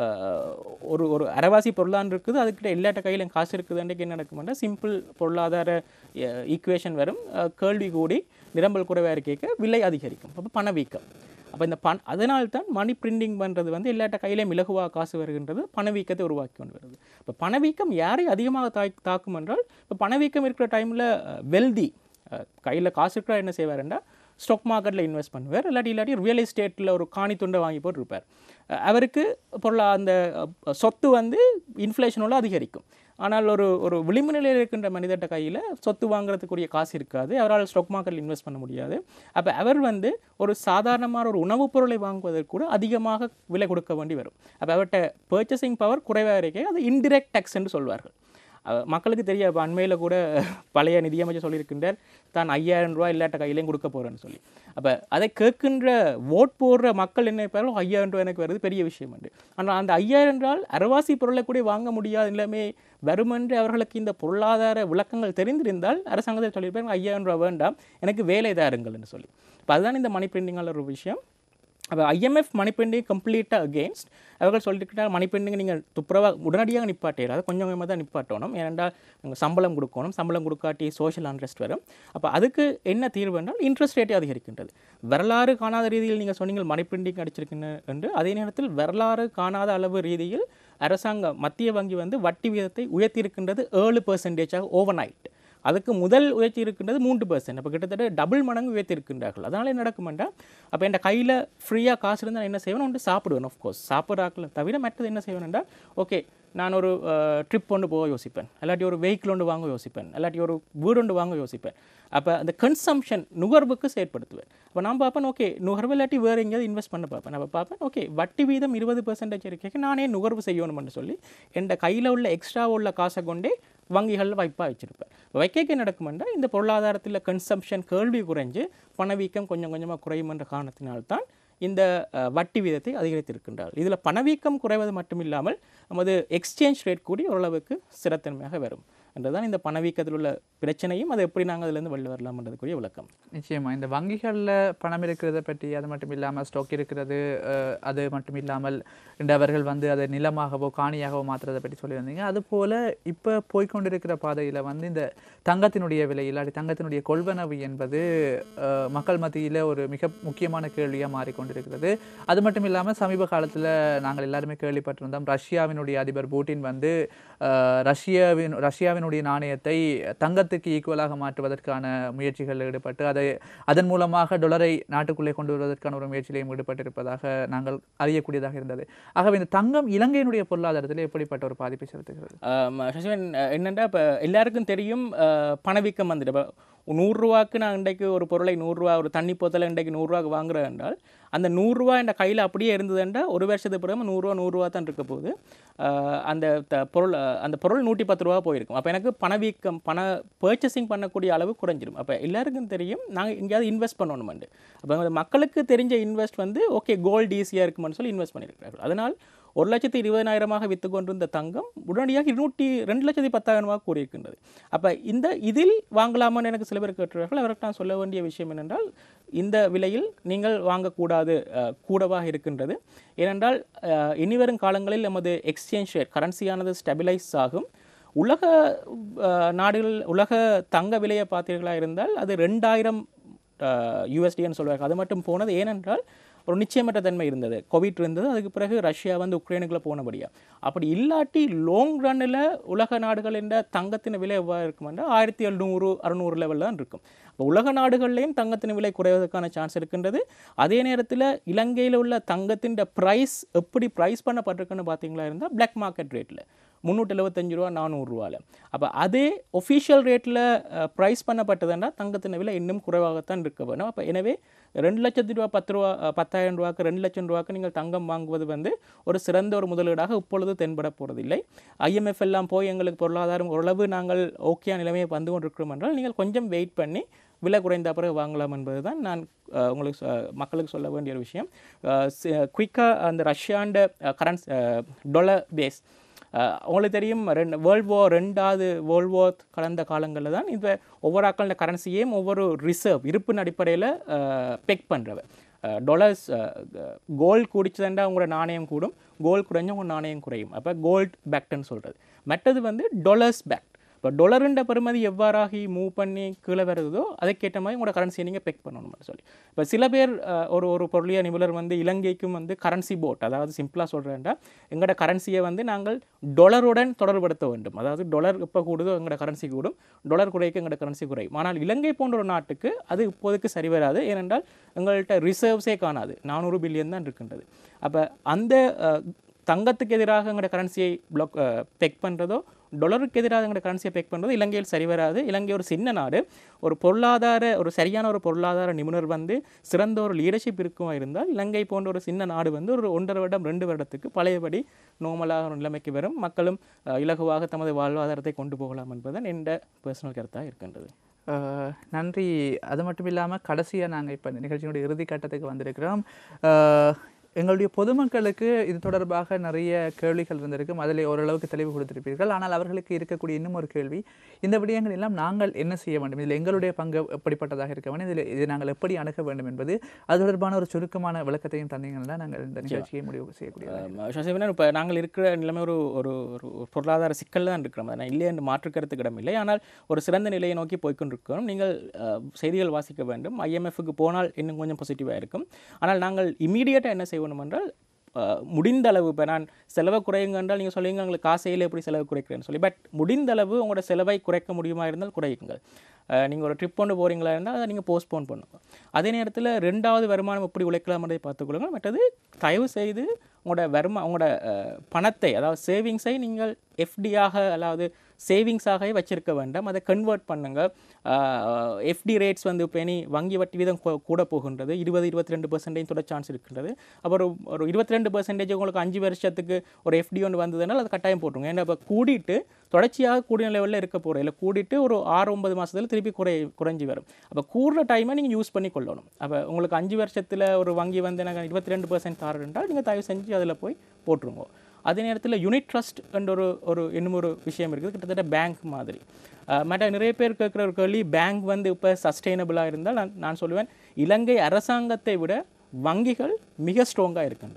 ஒரு ஒரு அரைவாசி பொருளான் இருக்குது அதுக்கிட்ட எல்லாட்ட கையிலும் காசு இருக்குது அன்றைக்கு என்ன நடக்கும்னா சிம்பிள் பொருளாதார ஈக்குவேஷன் வரும் அஹ், கேள்வி கூடி நிரம்பல் குறைவாக இருக்க விலை அதிகரிக்கும் அப்போ பணவீக்கம் அப்போ இந்த பண் அதனால் தான் மணி பிரிண்டிங் பண்ணுறது வந்து எல்லாட்ட கையிலையும் இலகுவாக காசு வருகின்றது பணவீக்கத்தை உருவாக்கி கொண்டு வருது இப்போ பணவீக்கம் யாரை அதிகமாக தாய் தாக்கும் என்றால் இப்போ பணவீக்கம் இருக்கிற டைமில் வெல்தி கையில் காசு இருக்கிற என்ன செய்வாருன்னா ஸ்டாக் மார்க்கெட்டில் இன்வெஸ்ட் பண்ணுவார் இல்லாட்டி இல்லாட்டி ரியல் எஸ்டேட்டில் ஒரு காணி துண்டை வாங்கி போட்டிருப்பார் அஹ் அவருக்கு பொருளா அந்த அஹ், சொத்து வந்து இன்ஃப்ளேஷனோட அதிகரிக்கும் ஆனால் ஒரு ஒரு விளிம்பு நிலையில் இருக்கின்ற மனிதர்கிட்ட கையில் சொத்து வாங்குறதுக்குரிய காசு இருக்காது அவரால் ஸ்டாக் மார்க்கெட்டில் இன்வெஸ்ட் பண்ண முடியாது அப்போ அவர் வந்து ஒரு சாதாரணமான ஒரு உணவுப் பொருளை வாங்குவதற்கு கூட அதிகமாக விலை கொடுக்க வேண்டி வரும் அப்போ அவர்கிட்ட பர்ச்சேசிங் பவர் குறைவாக இருக்க அது இன்டிரெக்ட் டேக்ஸ் என்று சொல்வார்கள் அஹ் மக்களுக்கு தெரியும் இப்போ அண்மையில் கூட பழைய நிதியமைச்சர் சொல்லியிருக்கின்றார் தான் ஐயாயிரம் ரூபாய் இல்லாட்ட கையிலையும் கொடுக்க போகிறேன்னு சொல்லி அப்போ அதை கேட்கின்ற ஓட் போடுற மக்கள் என்ன பேரும் ஐயாயிரம் ரூபாய் எனக்கு வருது பெரிய விஷயம் உண்டு ஆனால் அந்த ஐயாயிரம் ரூபாய் அரைவாசி பொருளை கூட வாங்க முடியாத நிலைமை வருமென்று அவர்களுக்கு இந்த பொருளாதார விளக்கங்கள் தெரிந்திருந்தால் அரசாங்கத்தில் சொல்லியிருப்பாங்க ஐயாயிரம் ரூபாய் வேண்டாம் எனக்கு வேலை தாருங்கள் என்று சொல்லி இப்போ அதுதான் இந்த மணி பிரிண்டிங்கான ஒரு விஷயம் அப்போ ஐஎம்எஃப் மணி பெண்டிங் கம்ப்ளீட்டாக அகேன்ஸ்ட் அவர்கள் சொல்லிட்டு மணி பெண்டிங் நீங்கள் துப்புரவாக உடனடியாக நிப்பாட்டிடாது கொஞ்சம் கொஞ்சமாக தான் நிப்பாட்டணும் ஏனென்றால் நீங்கள் சம்பளம் கொடுக்கணும் சம்பளம் கொடுக்காட்டி சோஷியல் அன்ரெஸ்ட் வரும் அப்போ அதுக்கு என்ன தீர்வு என்றால் இன்ட்ரெஸ்ட் ரேட்டே அதிகரிக்கின்றது வரலாறு காணாத ரீதியில் நீங்கள் சொன்னீங்கள் மணி பிரிண்டிங் அடிச்சிருக்கின்ற என்று அதே நேரத்தில் வரலாறு காணாத அளவு ரீதியில் அரசாங்கம் மத்திய வங்கி வந்து வட்டி வீதத்தை உயர்த்தியிருக்கின்றது ஏழு பெர்சன்டேஜாக ஓவர் நைட் அதுக்கு முதல் உயர்த்தி இருக்கின்றது மூன்று பர்சன்ட் அப்போ கிட்டத்தட்ட டபுள் மடங்கு உயர்த்தி இருக்கின்றார்கள் அதனால் என்ன நடக்குமெண்டா அப்போ என் கையில் ஃப்ரீயாக காசு இருந்தால் நான் என்ன செய்வேன் ஒன்று சாப்பிடுவேன் ஆஃப்கோர்ஸ் சாப்பிட்றாக்கள் தவிர மற்றது என்ன செய்வேன்டா ஓகே நான் ஒரு ட்ரிப் ஒன்று போக யோசிப்பேன் இல்லாட்டி ஒரு வெஹிக்கிள் ஒன்று வாங்க யோசிப்பேன் இல்லாட்டி ஒரு வீடு ஒன்று வாங்க யோசிப்பேன் அப்போ அந்த கன்சம்ஷன் நுகர்வுக்கு செயற்படுத்துவேன் அப்போ நான் பார்ப்பேன் ஓகே நுகர்வு இல்லாட்டி வேறு எங்கேயாவது இன்வெஸ்ட் பண்ண பார்ப்பேன் அப்போ பார்ப்பேன் ஓகே வட்டி வீதம் இருபது பெர்சன்டேஜ் இருக்க நானே நுகர்வு செய்யணும்னு சொல்லி என் கையில் உள்ள எக்ஸ்ட்ரா உள்ள காசை கொண்டே வங்கிகளில் வைப்பாக வச்சுருப்பேன் வைக்க நடக்குமெண்டா இந்த பொருளாதாரத்தில் கன்சம்ஷன் கேள்வி குறைஞ்சு பணவீக்கம் கொஞ்சம் கொஞ்சமாக குறையும் என்ற காரணத்தினால்தான் இந்த அஹ், வட்டி வீதத்தை அதிகரித்திருக்கின்றார் இதில் பணவீக்கம் குறைவது மட்டுமில்லாமல் நமது எக்ஸ்சேஞ்ச் ரேட் கூடி ஓரளவுக்கு ஸ்திரத்தன்மையாக வரும் என்றுதான் இந்த பணவீக்கத்தில் உள்ள பிரச்சனையும் அதை எப்படி நாங்கள் அதிலிருந்து வெளில வரலாம்ன்றதுக்குரிய விளக்கம்
நிச்சயமா இந்த வங்கிகளில் பணம் இருக்கிறத பற்றி அது மட்டும் இல்லாமல் ஸ்டாக் இருக்கிறது அஹ், அது மட்டும் இல்லாமல் இந்த அவர்கள் வந்து அதை நிலமாகவோ காணியாகவோ மாற்றுறதை பற்றி சொல்லியிருந்தீங்க அதுபோல் இப்போ போய்க்கொண்டிருக்கிற பாதையில் வந்து இந்த தங்கத்தினுடைய விலை இல்லாட்டி தங்கத்தினுடைய கொள்வனவு என்பது அஹ், மக்கள் மத்தியில் ஒரு மிக முக்கியமான கேள்வியாக மாறிக்கொண்டிருக்கிறது அது மட்டும் இல்லாமல் சமீப காலத்தில் நாங்கள் எல்லாருமே கேள்விப்பட்டிருந்தோம் ரஷ்யாவினுடைய அதிபர் பூட்டின் வந்து அஹ், ரஷ்யாவின் ரஷ்யாவினுடைய இலங்கையினுடைய நாணயத்தை தங்கத்துக்கு ஈக்குவலாக மாற்றுவதற்கான முயற்சிகளில் ஈடுபட்டு அதை அதன் மூலமாக டொலரை நாட்டுக்குள்ளே கொண்டு வருவதற்கான ஒரு முயற்சியிலையும் ஈடுபட்டிருப்பதாக நாங்கள் அறியக்கூடியதாக இருந்தது ஆகவே இந்த தங்கம் இலங்கையினுடைய பொருளாதாரத்தில் எப்படிப்பட்ட ஒரு பாதிப்பை செலுத்துகிறது
ஆம், சசிவன் என்னென்னா இப்போ எல்லாருக்கும் தெரியும் அஹ், பணவீக்கம் வந்துட்டு இப்போ நூறுரூவாக்கு நான் இன்றைக்கு ஒரு பொருளை நூறுரூவா ஒரு தண்ணி போத்தலை இன்றைக்கு நூறுரூவாக்கு வாங்குறேன் என்றால் அந்த நூறுரூவா என் கையில் அப்படியே இருந்ததுண்டா ஒரு வருஷத்துக்கு பிறகு நூறுரூவா நூறுரூவா தான் இருக்க போகுது அஹ், அந்த த- பொருள் அஹ், அந்த பொருள் நூற்றி பத்து ரூபா போயிருக்கும் அப்போ எனக்கு பணவீக்கம் பண பர்ச்சேசிங் பண்ணக்கூடிய அளவு குறைஞ்சிரும் அப்போ எல்லாருக்கும் தெரியும் நாங்கள் எங்கேயாவது இன்வெஸ்ட் பண்ணணுமெண்டு அப்போ மக்களுக்கு தெரிஞ்ச இன்வெஸ்ட் வந்து ஓகே கோல்டு ஈஸியாக இருக்குமென்னு சொல்லி இன்வெஸ்ட் பண்ணியிருக்கிறார்கள் அதனால் ஒரு லட்சத்தி இருபதாயிரமாக விற்று கொண்டிருந்த தங்கம் உடனடியாக இருநூற்றி ரெண்டு லட்சத்தி பத்தாயிரமாக கூறியிருக்கின்றது அப்போ இந்த இதில் வாங்கலாமான்னு எனக்கு சில பேர் கேட்டுறார்கள் அவருக்கு நான் சொல்ல வேண்டிய விஷயம் என்னென்றால் இந்த விலையில் நீங்கள் வாங்கக்கூடாது அஹ், கூடவாக இருக்கின்றது ஏனென்றால் அஹ், இனிவரும் காலங்களில் நமது எக்ஸ்சேஞ்ச் ரேட் கரன்சியானது ஸ்டெபிலைஸ் ஆகும் உலக அஹ், நாடுகள் உலக தங்க விலையை பார்த்தீர்களா இருந்தால் அது ரெண்டாயிரம் யூஎஸ்டின்னு சொல்லுவாங்க அது மட்டும் போனது ஏனென்றால் ஒரு நிச்சயமற்ற தன்மை இருந்தது கோவிட் இருந்தது அதுக்கு பிறகு ரஷ்யா வந்து உக்ரைனுக்குள்ள போனபடியா அப்படி இல்லாட்டி லாங் ரன்னில் உலக நாடுகள் என்ற தங்கத்தின் விலை எவ்வாறு இருக்கும் என்றால் ஆயிரத்தி எழுநூறு அறுநூறு லெவலில் தான் இருக்கும் இப்போ உலக நாடுகள்லையும் தங்கத்தின் விலை குறைவதற்கான சான்ஸ் இருக்கின்றது அதே நேரத்தில் இலங்கையில் உள்ள தங்கத்தின் ப்ரைஸ் எப்படி ப்ரைஸ் பண்ணப்பட்டிருக்குன்னு பார்த்தீங்களா இருந்தால் பிளாக் மார்க்கெட் ரேட்டில் முந்நூற்றி எழுபத்தஞ்சு ரூபா நானூறுரூவாவில் அப்போ அதே ஒஃபிஷியல் ரேட்டில் ப்ரைஸ் பண்ணப்பட்டதுன்னா தங்கத்தின் விலை இன்னும் குறைவாகத்தான் இருக்க வேணும் அப்போ எனவே ரெண்டு லட்சத்து ரூபா பத்து ரூபா அஹ், பத்தாயிரம் ரூபாய்க்கு ரெண்டு லட்சம் ரூபாய்க்கு நீங்கள் தங்கம் வாங்குவது வந்து ஒரு சிறந்த ஒரு முதலீடாக இப்பொழுது தென்பட போகிறதில்லை ஐஎம்எஃப் எல்லாம் போய் எங்களுக்கு பொருளாதாரம் ஓரளவு நாங்கள் ஓகே நிலைமையை வந்து கொண்டிருக்கிறோம் என்றால் நீங்கள் கொஞ்சம் வெயிட் பண்ணி விலை குறைந்த பிறகு வாங்கலாம் என்பது தான் நான் அஹ், உங்களுக்கு சொ- மக்களுக்கு சொல்ல வேண்டிய ஒரு விஷயம் குயிக்காக அந்த ரஷ்யாண்ட கரன்ஸ் டொலர் பேஸ் அஹ் உங்களுக்கு தெரியும் ரெண்டு வேர்ல்ட் வார் ரெண்டாவது வேர்ல்ட் வார் கடந்த காலங்களில் தான் இந்த ஒவ்வொரு ஆக்களோட கரன்சியையும் ஒவ்வொரு ரிசர்வ் இருப்பின் அடிப்படையில் பெக் பண்ணுறவ டொலர்ஸ் கோல்டு குடிச்சதுண்டா உங்களோட நாணயம் கூடும் கோல்டு குறைஞ்சா உங்கள் நாணயம் குறையும் அப்போ கோல்ட் பேக்டுன்னு சொல்கிறது மற்றது வந்து டொலர்ஸ் பேக்ட் இப்போ டொலருண்ட பெறுமதி எவ்வாறாகி மூவ் பண்ணி கீழே வருதோ அதுக்கேற்ற மாதிரி உங்களோட கரன்சியை நீங்கள் பெக் பண்ணணும் சொல்லி இப்போ சில பேர் அஹ், ஒரு ஒரு பொருளிய நிபுணர் வந்து இலங்கைக்கும் வந்து கரன்சி போட் அதாவது சிம்பிளாக சொல்கிறேன்டா எங்களோட கரன்சியை வந்து நாங்கள் டொலருடன் தொடர்படுத்த வேண்டும் அதாவது டொலர் எப்போ கூடுதோ எங்களோட கரன்சி கூடும் டொலர் குறைக்கு எங்களோட கரன்சி குறையும் ஆனால் இலங்கை போன்ற ஒரு நாட்டுக்கு அது இப்போதைக்கு சரி வராது ஏனென்றால் எங்கள்கிட்ட ரிசர்வ்ஸே காணாது நானூறு பில்லியன் தான் இருக்கின்றது அப்போ அந்த அஹ், தங்கத்துக்கு எதிராக எங்களோட கரன்சியை பிளாக் பெக் பண்ணுறதோ டொலருக்கு எதிராக எங்களோட கரன்சியை பெக் பண்ணுறதோ இலங்கையில் சரி வராது இலங்கை ஒரு சின்ன நாடு ஒரு பொருளாதார ஒரு சரியான ஒரு பொருளாதார நிபுணர் வந்து சிறந்த ஒரு லீடர்ஷிப் இருக்குமா இருந்தால் இலங்கை போன்ற ஒரு சின்ன நாடு வந்து ஒரு ஒன்றரை வருடம் ரெண்டு வருடத்துக்கு பழையபடி நோமலாக ஒரு நிலைமைக்கு வரும் மக்களும் அஹ், இலகுவாக தமது வாழ்வாதாரத்தை கொண்டு போகலாம் என்பதுதான் என்ற பர்சனல் கருத்தாக இருக்கின்றது
அஹ், நன்றி அது மட்டும் இல்லாமல் கடைசியாக நாங்கள் இப்போ நிகழ்ச்சியினுடைய இறுதி கட்டத்துக்கு வந்திருக்கிறோம் அஹ், எங்களுடைய பொதுமக்களுக்கு இது தொடர்பாக நிறைய கேள்விகள் இருந்திருக்கும் அதில் ஓரளவுக்கு தெளிவு கொடுத்திருப்பீர்கள் ஆனால் அவர்களுக்கு இருக்கக்கூடிய இன்னும் ஒரு கேள்வி இந்த விடயங்கள் எல்லாம் நாங்கள் என்ன செய்ய வேண்டும் இதில் எங்களுடைய பங்கு எப்படிப்பட்டதாக இருக்க வேண்டும் இதில் இதை நாங்கள் எப்படி அணுக வேண்டும் என்பது அது தொடர்பான ஒரு சுருக்கமான விளக்கத்தையும் தந்தீங்கன்னா நாங்கள் இந்த நிகழ்ச்சியை முடிவு செய்யக்கூடிய
சசிவனன் இப்போ நாங்கள் இருக்கிற நிலைமை ஒரு ஒரு ஒரு ஒரு பொருளாதார சிக்கல் தான் இருக்கிறோம் நான் இல்லை என்று மாற்றுக்கருத்துக்கு இடமில்லை ஆனால் ஒரு சிறந்த நிலையை நோக்கி போய்க்கொண்டிருக்கிறோம் நீங்கள் அஹ், செய்திகள் வாசிக்க வேண்டும் ஐஎம்எஃப்க்கு போனால் இன்னும் கொஞ்சம் பாசிட்டிவாக இருக்கும் ஆனால் நாங்கள் இமீடியட்டாக என்ன செய்யணும் என்றால் அஹ், முடிந்த அளவு இப்போ நான் செலவை குறையுங்க என்றால் நீங்கள் சொல்லுவீங்க உங்களுக்கு காசையில் எப்படி செலவு குறைக்கிறேன்னு சொல்லி பட் முடிந்த அளவு உங்களோட செலவை குறைக்க முடியுமா இருந்தால் குறையுங்கள் நீங்கள் ஒரு ட்ரிப் கொண்டு போகிறீங்களா இருந்தால் அதை நீங்கள் போஸ்ட்போன் பண்ணுங்க அதே நேரத்தில் ரெண்டாவது வருமானம் எப்படி உழைக்கலாம்ன்றதை பார்த்துக்கொள்ளுங்க மற்றது தயவு செய்து உங்களோட வருமா உங்களோட அஹ், பணத்தை அதாவது சேவிங்ஸை நீங்கள் எஃப்டியாக அதாவது சேவிங்ஸாகவே வச்சிருக்க வேண்டாம் அதை கன்வெர்ட் பண்ணுங்க எஃப்டி ரேட்ஸ் வந்து இப்போ இனி வங்கி வட்டி வீதம் கூ- கூட போகின்றது இருபது இருபத்தி ரெண்டு பர்சன்டேஜ் தொட சான்ஸ் இருக்கின்றது அப்புறம் ஒரு இருபத்தி ரெண்டு பர்சன்டேஜ் உங்களுக்கு அஞ்சு வருஷத்துக்கு ஒரு எஃப்டி ஒன்று வந்ததுனால அது கட்டாயம் போட்டுருங்க ஏன்னா இப்போ கூடிட்டு தொடர்ச்சியாக கூடிய லெவலில் இருக்க போகிற இல்லை கூடிட்டு ஒரு ஆறு ஒன்பது மாதத்தில் திருப்பி குறை குறைஞ்சி வரும் அப்போ கூடுற டைமை நீங்கள் யூஸ் பண்ணி கொள்ளணும் அப்போ உங்களுக்கு அஞ்சு வருஷத்தில் ஒரு வங்கி வந்து எனக்கு இருபத்தி ரெண்டு பர்சன்ட் தாருன்றால் நீங்கள் தயவு செஞ்சு அதில் போய் போட்டுருங்க அதே நேரத்தில் யூனிட் ட்ரஸ்ட் என்ற ஒரு ஒரு இன்னும் ஒரு விஷயம் இருக்குது கிட்டத்தட்ட பேங்க் மாதிரி அஹ் மற்ற நிறைய பேர் கேட்குற ஒரு கேள்வி பேங்க் வந்து இப்போ சஸ்டெயினபிளாக இருந்தால் நான் நான் சொல்லுவேன் இலங்கை அரசாங்கத்தை விட வங்கிகள் மிக ஸ்ட்ராங்காக இருக்கின்றது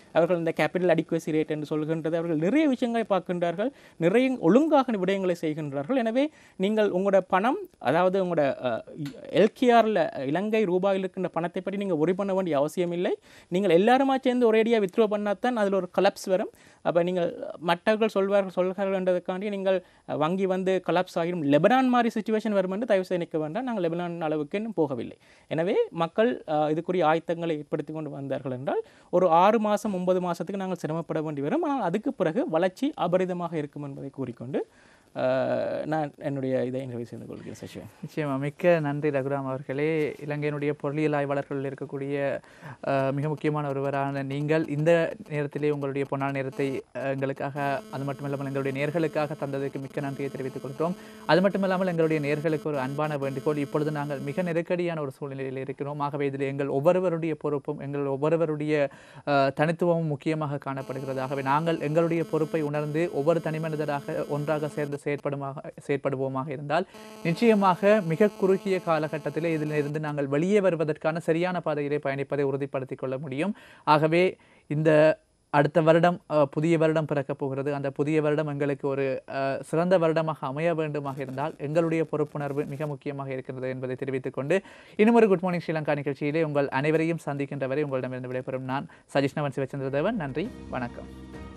அவர்கள் இந்த கேபிட்டல் அடிக்குவசி ரேட் என்று சொல்கின்றது அவர்கள் நிறைய விஷயங்களை பார்க்கின்றார்கள் நிறைய ஒழுங்காக விடயங்களை செய்கின்றார்கள் எனவே நீங்கள் உங்களோட பணம் அதாவது உங்களோட எல்கேஆரில் இலங்கை ரூபாயில் இருக்கின்ற பணத்தை பற்றி நீங்கள் ஒரி பண்ண வேண்டிய அவசியம் இல்லை நீங்கள் எல்லாருமா சேர்ந்து ஒரேடியாக வித்ரோ பண்ணாதான் அதில் ஒரு கலப்ஸ் வரும் அப்போ நீங்கள் மற்றவர்கள் சொல்வார்கள் சொல்கிறார்கள் என்றதுக்காண்டி நீங்கள் அஹ், வங்கி வந்து கலாப்ஸ் ஆகிடும் லெபனான் மாதிரி சுச்சுவேஷன் வரும் என்று தயவு செய்து நிற்க வேண்டாம் நாங்கள் லெபனான் அளவுக்கு இன்னும் போகவில்லை எனவே மக்கள் அஹ், இதுக்குரிய ஆயத்தங்களை ஏற்படுத்தி கொண்டு வந்தார்கள் என்றால் ஒரு ஆறு மாதம் ஒன்பது மாதத்துக்கு நாங்கள் சிரமப்பட வேண்டி வரும் ஆனால் அதுக்கு பிறகு வளர்ச்சி அபரிதமாக இருக்கும் என்பதை கூறிக்கொண்டு அஹ், நான் என்னுடைய இதை நிறைவு செய்து கொள்கிறேன் சசிவன்
நிச்சயமா மிக்க நன்றி ரகுராம் அவர்களே இலங்கையினுடைய பொருளியல் ஆய்வாளர்கள் இருக்கக்கூடிய அஹ், மிக முக்கியமான ஒருவரான நீங்கள் இந்த நேரத்திலே உங்களுடைய பொன்னான நேரத்தை அஹ், எங்களுக்காக அது மட்டுமில்லாமல் எங்களுடைய நேர்களுக்காக தந்ததுக்கு மிக்க நன்றியை தெரிவித்துக் கொள்கிறோம் அது மட்டுமில்லாமல் எங்களுடைய நேர்களுக்கு ஒரு அன்பான வேண்டுகோள் இப்பொழுது நாங்கள் மிக நெருக்கடியான ஒரு சூழ்நிலையில் இருக்கிறோம் ஆகவே இதில் எங்கள் ஒவ்வொருவருடைய பொறுப்பும் எங்கள் ஒவ்வொருவருடைய அஹ், தனித்துவமும் முக்கியமாக காணப்படுகிறது ஆகவே நாங்கள் எங்களுடைய பொறுப்பை உணர்ந்து ஒவ்வொரு தனிமனிதராக ஒன்றாக சேர்ந்து செயற்படுமாக செயற்படுவோமாக இருந்தால் நிச்சயமாக மிக குறுகிய காலகட்டத்திலே இதில் இருந்து நாங்கள் வெளியே வருவதற்கான சரியான பாதையிலே பயணிப்பதை உறுதிப்படுத்திக் கொள்ள முடியும் ஆகவே இந்த அடுத்த வருடம் அஹ், புதிய வருடம் பிறக்கப் போகிறது அந்த புதிய வருடம் எங்களுக்கு ஒரு அஹ், சிறந்த வருடமாக அமைய வேண்டுமாக இருந்தால் எங்களுடைய பொறுப்புணர்வு மிக முக்கியமாக இருக்கிறது என்பதை தெரிவித்துக் கொண்டு இன்னும் ஒரு குட் மார்னிங் ஸ்ரீலங்கா நிகழ்ச்சியிலே உங்கள் அனைவரையும் சந்திக்கின்ற வரை உங்களிடமிருந்து விடைபெறும் நான் சஜிஷ்ணவன் சிவச்சந்திர தேவன் நன்றி வணக்கம்